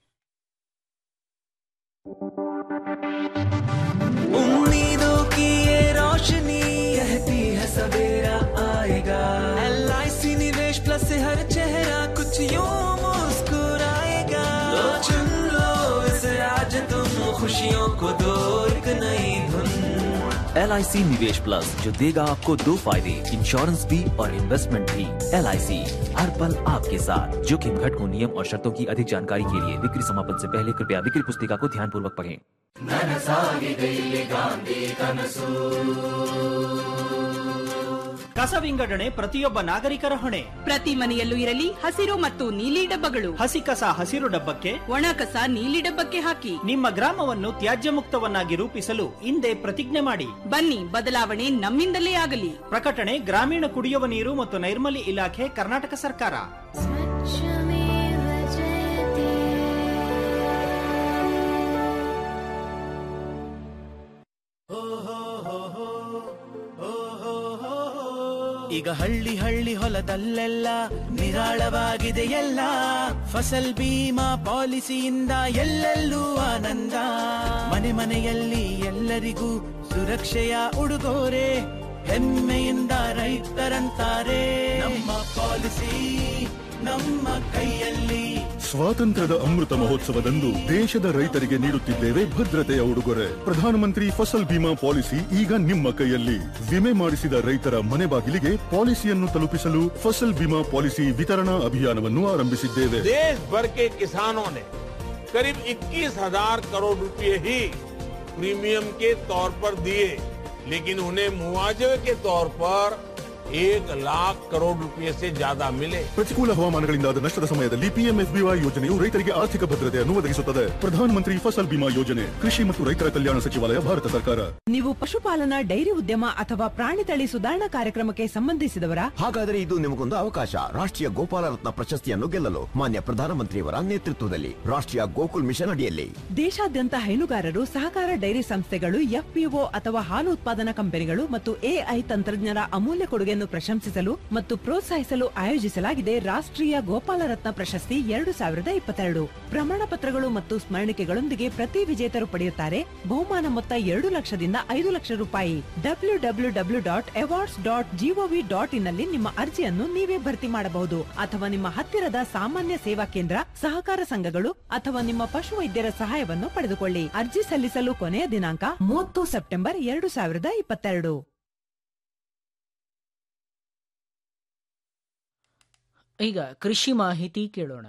उम्मीदों की ये रोशनी कहती है सवेरा आएगा एल निवेश प्लस से हर चेहरा कुछ यूं मुस्कुराएगा लो चुन लो इसे आज तुम खुशियों को दो एक नई धुन एल निवेश प्लस जो देगा आपको दो फायदे इंश्योरेंस भी और इन्वेस्टमेंट भी एल हर पल आपके साथ जोखिम घटकों नियम और शर्तों की अधिक जानकारी के लिए बिक्री समापन से पहले कृपया बिक्री पुस्तिका को ध्यान पूर्वक पढ़ें ನನಸಾಗಿದೆ ಇಲ್ಲಿ ಗಾಂಧಿ ಕನಸು ಕಸ ವಿಂಗಡಣೆ ಪ್ರತಿಯೊಬ್ಬ ನಾಗರಿಕರ ಹೊಣೆ ಪ್ರತಿ ಮನೆಯಲ್ಲೂ ಇರಲಿ ಹಸಿರು ಮತ್ತು ನೀಲಿ ಡಬ್ಬಗಳು ಹಸಿ ಕಸ ಹಸಿರು ಡಬ್ಬಕ್ಕೆ ಒಣ ಕಸ ನೀಲಿ ಡಬ್ಬಕ್ಕೆ ಹಾಕಿ ನಿಮ್ಮ ಗ್ರಾಮವನ್ನು ತ್ಯಾಜ್ಯ ಮುಕ್ತವನ್ನಾಗಿ ರೂಪಿಸಲು ಹಿಂದೆ ಪ್ರತಿಜ್ಞೆ ಮಾಡಿ ಬನ್ನಿ ಬದಲಾವಣೆ ನಮ್ಮಿಂದಲೇ ಆಗಲಿ ಪ್ರಕಟಣೆ ಗ್ರಾಮೀಣ ಕುಡಿಯುವ ನೀರು ಮತ್ತು ನೈರ್ಮಲ್ಯ ಇಲಾಖೆ ಕರ್ನಾಟಕ ಸರ್ಕಾರ ಈಗ ಹಳ್ಳಿ ಹಳ್ಳಿ ಹೊಲದಲ್ಲೆಲ್ಲ ನಿರಾಳವಾಗಿದೆ ಎಲ್ಲ ಫಸಲ್ ಬೀಮಾ ಪಾಲಿಸಿಯಿಂದ ಎಲ್ಲೆಲ್ಲೂ ಆನಂದ ಮನೆ ಮನೆಯಲ್ಲಿ ಎಲ್ಲರಿಗೂ ಸುರಕ್ಷೆಯ ಉಡುಗೊರೆ ಹೆಮ್ಮೆಯಿಂದ ರೈತರಂತಾರೆ ನಮ್ಮ ಪಾಲಿಸಿ ನಮ್ಮ ಕೈಯಲ್ಲಿ ಸ್ವಾತಂತ್ರ್ಯದ ಅಮೃತ ಮಹೋತ್ಸವದಂದು ದೇಶದ ರೈತರಿಗೆ ನೀಡುತ್ತಿದ್ದೇವೆ ಭದ್ರತೆಯ ಉಡುಗೊರೆ ಪ್ರಧಾನಮಂತ್ರಿ ಫಸಲ್ ಬಿಮಾ ಪಾಲಿಸಿ ಈಗ ನಿಮ್ಮ ಕೈಯಲ್ಲಿ ವಿಮೆ ಮಾಡಿಸಿದ ರೈತರ ಮನೆ ಬಾಗಿಲಿಗೆ ಪಾಲಿಸಿಯನ್ನು ತಲುಪಿಸಲು ಫಸಲ್ ಬಿಮಾ ಪಾಲಿಸಿ ವಿತರಣಾ ಅಭಿಯಾನವನ್ನು ಆರಂಭಿಸಿದ್ದೇವೆ देश भर के किसानों ने करीब 21 हजार करोड़ रुपए ही प्रीमियम के तौर पर दिए लेकिन उन्हें मुआवजे के तौर पर एक लाख करोड़ रुपए से ज्यादा मिले ಪ್ರತಿಕೂಲ ಹವಾಮಾನಗಳಿಂದಾದ ನಷ್ಟದ ಸಮಯದಲ್ಲಿ ಪಿಎಂಎಫ್ಬಿವೈ ಯೋಜನೆಯು ರೈತರಿಗೆ ಆರ್ಥಿಕ ಭದ್ರತೆಯನ್ನು ಒದಗಿಸುತ್ತದೆ ಪ್ರಧಾನಮಂತ್ರಿ ಫಸಲ್ ಬಿಮಾ ಯೋಜನೆ ಕೃಷಿ ಮತ್ತು ರೈತರ ಕಲ್ಯಾಣ ಸಚಿವಾಲಯ ಭಾರತ ಸರ್ಕಾರ ನೀವು ಪಶುಪಾಲನಾ ಡೈರಿ ಉದ್ಯಮ ಅಥವಾ ಪ್ರಾಣಿ ತಳಿ ಸುಧಾರಣಾ ಕಾರ್ಯಕ್ರಮಕ್ಕೆ ಸಂಬಂಧಿಸಿದವರ ಹಾಗಾದರೆ ಇದು ನಿಮಗೊಂದು ಅವಕಾಶ ರಾಷ್ಟ್ರೀಯ ಗೋಪಾಲ ರತ್ನ ಪ್ರಶಸ್ತಿಯನ್ನು ಗೆಲ್ಲಲು ಮಾನ್ಯ ಪ್ರಧಾನಮಂತ್ರಿಯವರ ನೇತೃತ್ವದಲ್ಲಿ ರಾಷ್ಟ್ರೀಯ ಗೋಕುಲ್ ಮಿಷನ್ ಅಡಿಯಲ್ಲಿ ದೇಶಾದ್ಯಂತ ಹೈನುಗಾರರು ಸಹಕಾರ ಡೈರಿ ಸಂಸ್ಥೆಗಳು ಎಫ್ಪಿಒ ಅಥವಾ ಹಾಲು ಉತ್ಪಾದನಾ ಕಂಪನಿಗಳು ಮತ್ತು ಎಐ ತಂತ್ರಜ್ಞರ ಅಮೂಲ್ಯ ಕೊಡುಗೆಯನ್ನು ಪ್ರಶಂಸಿಸಲು ಮತ್ತು ಪ್ರೋತ್ಸಾಹಿಸಲು ಆಯೋಜಿಸಲಾಗಿದೆ ರಾಷ್ಟ್ರೀಯ ಗೋಪಾಲ ರತ್ನ ಪ್ರಶಸ್ತಿ ಎರಡು ಸಾವಿರದ ಇಪ್ಪತ್ತೆರಡು ಪ್ರಮಾಣ ಪತ್ರಗಳು ಮತ್ತು ಸ್ಮರಣಿಕೆಗಳೊಂದಿಗೆ ಪ್ರತಿ ವಿಜೇತರು ಪಡೆಯುತ್ತಾರೆ ಬಹುಮಾನ ಮೊತ್ತ ಎರಡು ಲಕ್ಷದಿಂದ ಐದು ಲಕ್ಷ ರೂಪಾಯಿ W W W dot awards dot GOV dot ಇನ್ನಲ್ಲಿ ನಿಮ್ಮ ಅರ್ಜಿಯನ್ನು ನೀವೇ ಭರ್ತಿ ಮಾಡಬಹುದು ಅಥವಾ ನಿಮ್ಮ ಹತ್ತಿರದ ಸಾಮಾನ್ಯ ಸೇವಾ ಕೇಂದ್ರ ಸಹಕಾರ ಸಂಘಗಳು ಅಥವಾ ನಿಮ್ಮ ಪಶುವೈದ್ಯರ ಸಹಾಯವನ್ನು ಪಡೆದುಕೊಳ್ಳಿ ಅರ್ಜಿ ಸಲ್ಲಿಸಲು ಕೊನೆಯ ದಿನಾಂಕ ಮೂವತ್ತು ಸೆಪ್ಟೆಂಬರ್ ಎರಡು ಸಾವಿರದ ಇಪ್ಪತ್ತೆರಡು ಈಗ ಕೃಷಿ ಮಾಹಿತಿ ಕೇಳೋಣ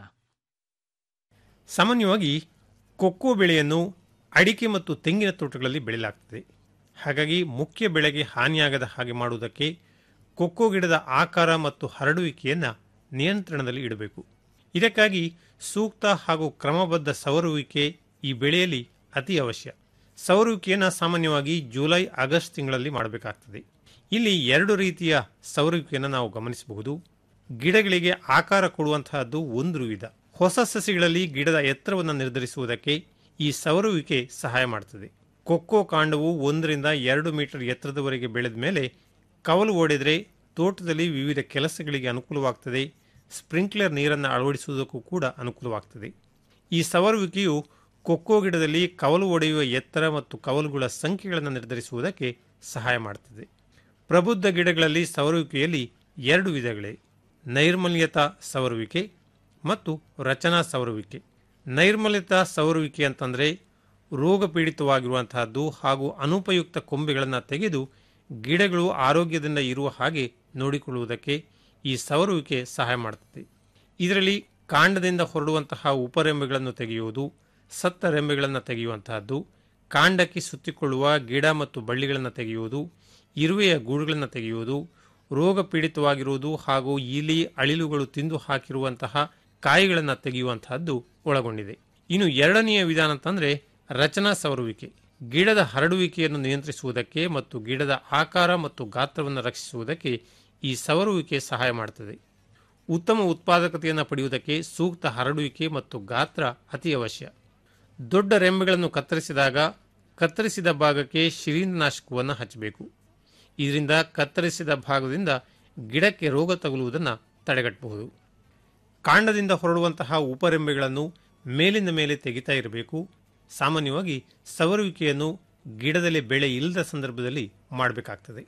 ಸಾಮಾನ್ಯವಾಗಿ ಕೊಕ್ಕೋ ಬೆಳೆಯನ್ನು ಅಡಿಕೆ ಮತ್ತು ತೆಂಗಿನ ತೋಟಗಳಲ್ಲಿ ಬೆಳೆಯಲಾಗ್ತದೆ ಹಾಗಾಗಿ ಮುಖ್ಯ ಬೆಳೆಗೆ ಹಾನಿಯಾಗದ ಹಾಗೆ ಮಾಡುವುದಕ್ಕೆ ಕೊಕ್ಕೋ ಗಿಡದ ಆಕಾರ ಮತ್ತು ಹರಡುವಿಕೆಯನ್ನು ನಿಯಂತ್ರಣದಲ್ಲಿ ಇಡಬೇಕು ಇದಕ್ಕಾಗಿ ಸೂಕ್ತ ಹಾಗೂ ಕ್ರಮಬದ್ಧ ಸವರುವಿಕೆ ಈ ಬೆಳೆಯಲ್ಲಿ ಅತಿ ಅವಶ್ಯ ಸವರುವಿಕೆಯನ್ನು ಸಾಮಾನ್ಯವಾಗಿ ಜುಲೈ ಆಗಸ್ಟ್ ತಿಂಗಳಲ್ಲಿ ಮಾಡಬೇಕಾಗ್ತದೆ ಇಲ್ಲಿ ಎರಡು ರೀತಿಯ ಸವರುವಿಕೆಯನ್ನು ನಾವು ಗಮನಿಸಬಹುದು ಗಿಡಗಳಿಗೆ ಆಕಾರ ಕೊಡುವಂತಹದ್ದು ಒಂದು ವಿಧ ಹೊಸ ಸಸಿಗಳಲ್ಲಿ ಗಿಡದ ಎತ್ತರವನ್ನು ನಿರ್ಧರಿಸುವುದಕ್ಕೆ ಈ ಸವರುವಿಕೆ ಸಹಾಯ ಮಾಡುತ್ತದೆ ಕೊಕ್ಕೋ ಕಾಂಡವು ಒಂದರಿಂದ ಎರಡು ಮೀಟರ್ ಎತ್ತರದವರೆಗೆ ಬೆಳೆದ ಮೇಲೆ ಕವಲು ಓಡಿದರೆ ತೋಟದಲ್ಲಿ ವಿವಿಧ ಕೆಲಸಗಳಿಗೆ ಅನುಕೂಲವಾಗ್ತದೆ ಸ್ಪ್ರಿಂಕ್ಲರ್ ನೀರನ್ನು ಅಳವಡಿಸುವುದಕ್ಕೂ ಕೂಡ ಅನುಕೂಲವಾಗ್ತದೆ ಈ ಸವರುವಿಕೆಯು ಕೊಕ್ಕೋ ಗಿಡದಲ್ಲಿ ಕವಲು ಒಡೆಯುವ ಎತ್ತರ ಮತ್ತು ಕವಲುಗಳ ಸಂಖ್ಯೆಗಳನ್ನು ನಿರ್ಧರಿಸುವುದಕ್ಕೆ ಸಹಾಯ ಮಾಡುತ್ತದೆ ಪ್ರಬುದ್ಧ ಗಿಡಗಳಲ್ಲಿ ಸವರುವಿಕೆಯಲ್ಲಿ ಎರಡು ವಿಧಗಳಿವೆ ನೈರ್ಮಲ್ಯತಾ ಸವರುವಿಕೆ ಮತ್ತು ರಚನಾ ಸವರುವಿಕೆ ನೈರ್ಮಲ್ಯತಾ ಸವರುವಿಕೆ ಅಂತಂದರೆ ರೋಗ ಪೀಡಿತವಾಗಿರುವಂತಹದ್ದು ಹಾಗೂ ಅನುಪಯುಕ್ತ ಕೊಂಬೆಗಳನ್ನು ತೆಗೆದು ಗಿಡಗಳು ಆರೋಗ್ಯದಿಂದ ಇರುವ ಹಾಗೆ ನೋಡಿಕೊಳ್ಳುವುದಕ್ಕೆ ಈ ಸವರುವಿಕೆ ಸಹಾಯ ಮಾಡುತ್ತದೆ ಇದರಲ್ಲಿ ಕಾಂಡದಿಂದ ಹೊರಡುವಂತಹ ಉಪರೆಂಬೆಗಳನ್ನು ತೆಗೆಯುವುದು ಸತ್ತ ರೆಂಬೆಗಳನ್ನು ತೆಗೆಯುವಂತಹದ್ದು ಕಾಂಡಕ್ಕೆ ಸುತ್ತಿಕೊಳ್ಳುವ ಗಿಡ ಮತ್ತು ಬಳ್ಳಿಗಳನ್ನು ತೆಗೆಯುವುದು ಇರುವೆಯ ಗೂಡುಗಳನ್ನು ತೆಗೆಯುವುದು ರೋಗ ಪೀಡಿತವಾಗಿರುವುದು ಹಾಗೂ ಇಲಿ ಅಳಿಲುಗಳು ತಿಂದು ಹಾಕಿರುವಂತಹ ಕಾಯಿಗಳನ್ನು ತೆಗೆಯುವಂತಹದ್ದು ಒಳಗೊಂಡಿದೆ ಇನ್ನು ಎರಡನೆಯ ವಿಧಾನ ಅಂತಂದರೆ ರಚನಾ ಸವರುವಿಕೆ ಗಿಡದ ಹರಡುವಿಕೆಯನ್ನು ನಿಯಂತ್ರಿಸುವುದಕ್ಕೆ ಮತ್ತು ಗಿಡದ ಆಕಾರ ಮತ್ತು ಗಾತ್ರವನ್ನು ರಕ್ಷಿಸುವುದಕ್ಕೆ ಈ ಸವರುವಿಕೆ ಸಹಾಯ ಮಾಡುತ್ತದೆ ಉತ್ತಮ ಉತ್ಪಾದಕತೆಯನ್ನು ಪಡೆಯುವುದಕ್ಕೆ ಸೂಕ್ತ ಹರಡುವಿಕೆ ಮತ್ತು ಗಾತ್ರ ಅತಿ ಅವಶ್ಯ ದೊಡ್ಡ ರೆಂಬೆಗಳನ್ನು ಕತ್ತರಿಸಿದಾಗ ಕತ್ತರಿಸಿದ ಭಾಗಕ್ಕೆ ಶಿಲೀಂಧ್ರನಾಶಕವನ್ನು ಹಚ್ಚಬೇಕು ಇದರಿಂದ ಕತ್ತರಿಸಿದ ಭಾಗದಿಂದ ಗಿಡಕ್ಕೆ ರೋಗ ತಗುಲುವುದನ್ನು ತಡೆಗಟ್ಟಬಹುದು ಕಾಂಡದಿಂದ ಹೊರಡುವಂತಹ ಉಪರೆಂಬೆಗಳನ್ನು ಮೇಲಿಂದ ಮೇಲೆ ತೆಗಿತಾ ಇರಬೇಕು ಸಾಮಾನ್ಯವಾಗಿ ಸವರುವಿಕೆಯನ್ನು ಗಿಡದಲ್ಲಿ ಬೆಳೆ ಇಲ್ಲದ ಸಂದರ್ಭದಲ್ಲಿ ಮಾಡಬೇಕಾಗ್ತದೆ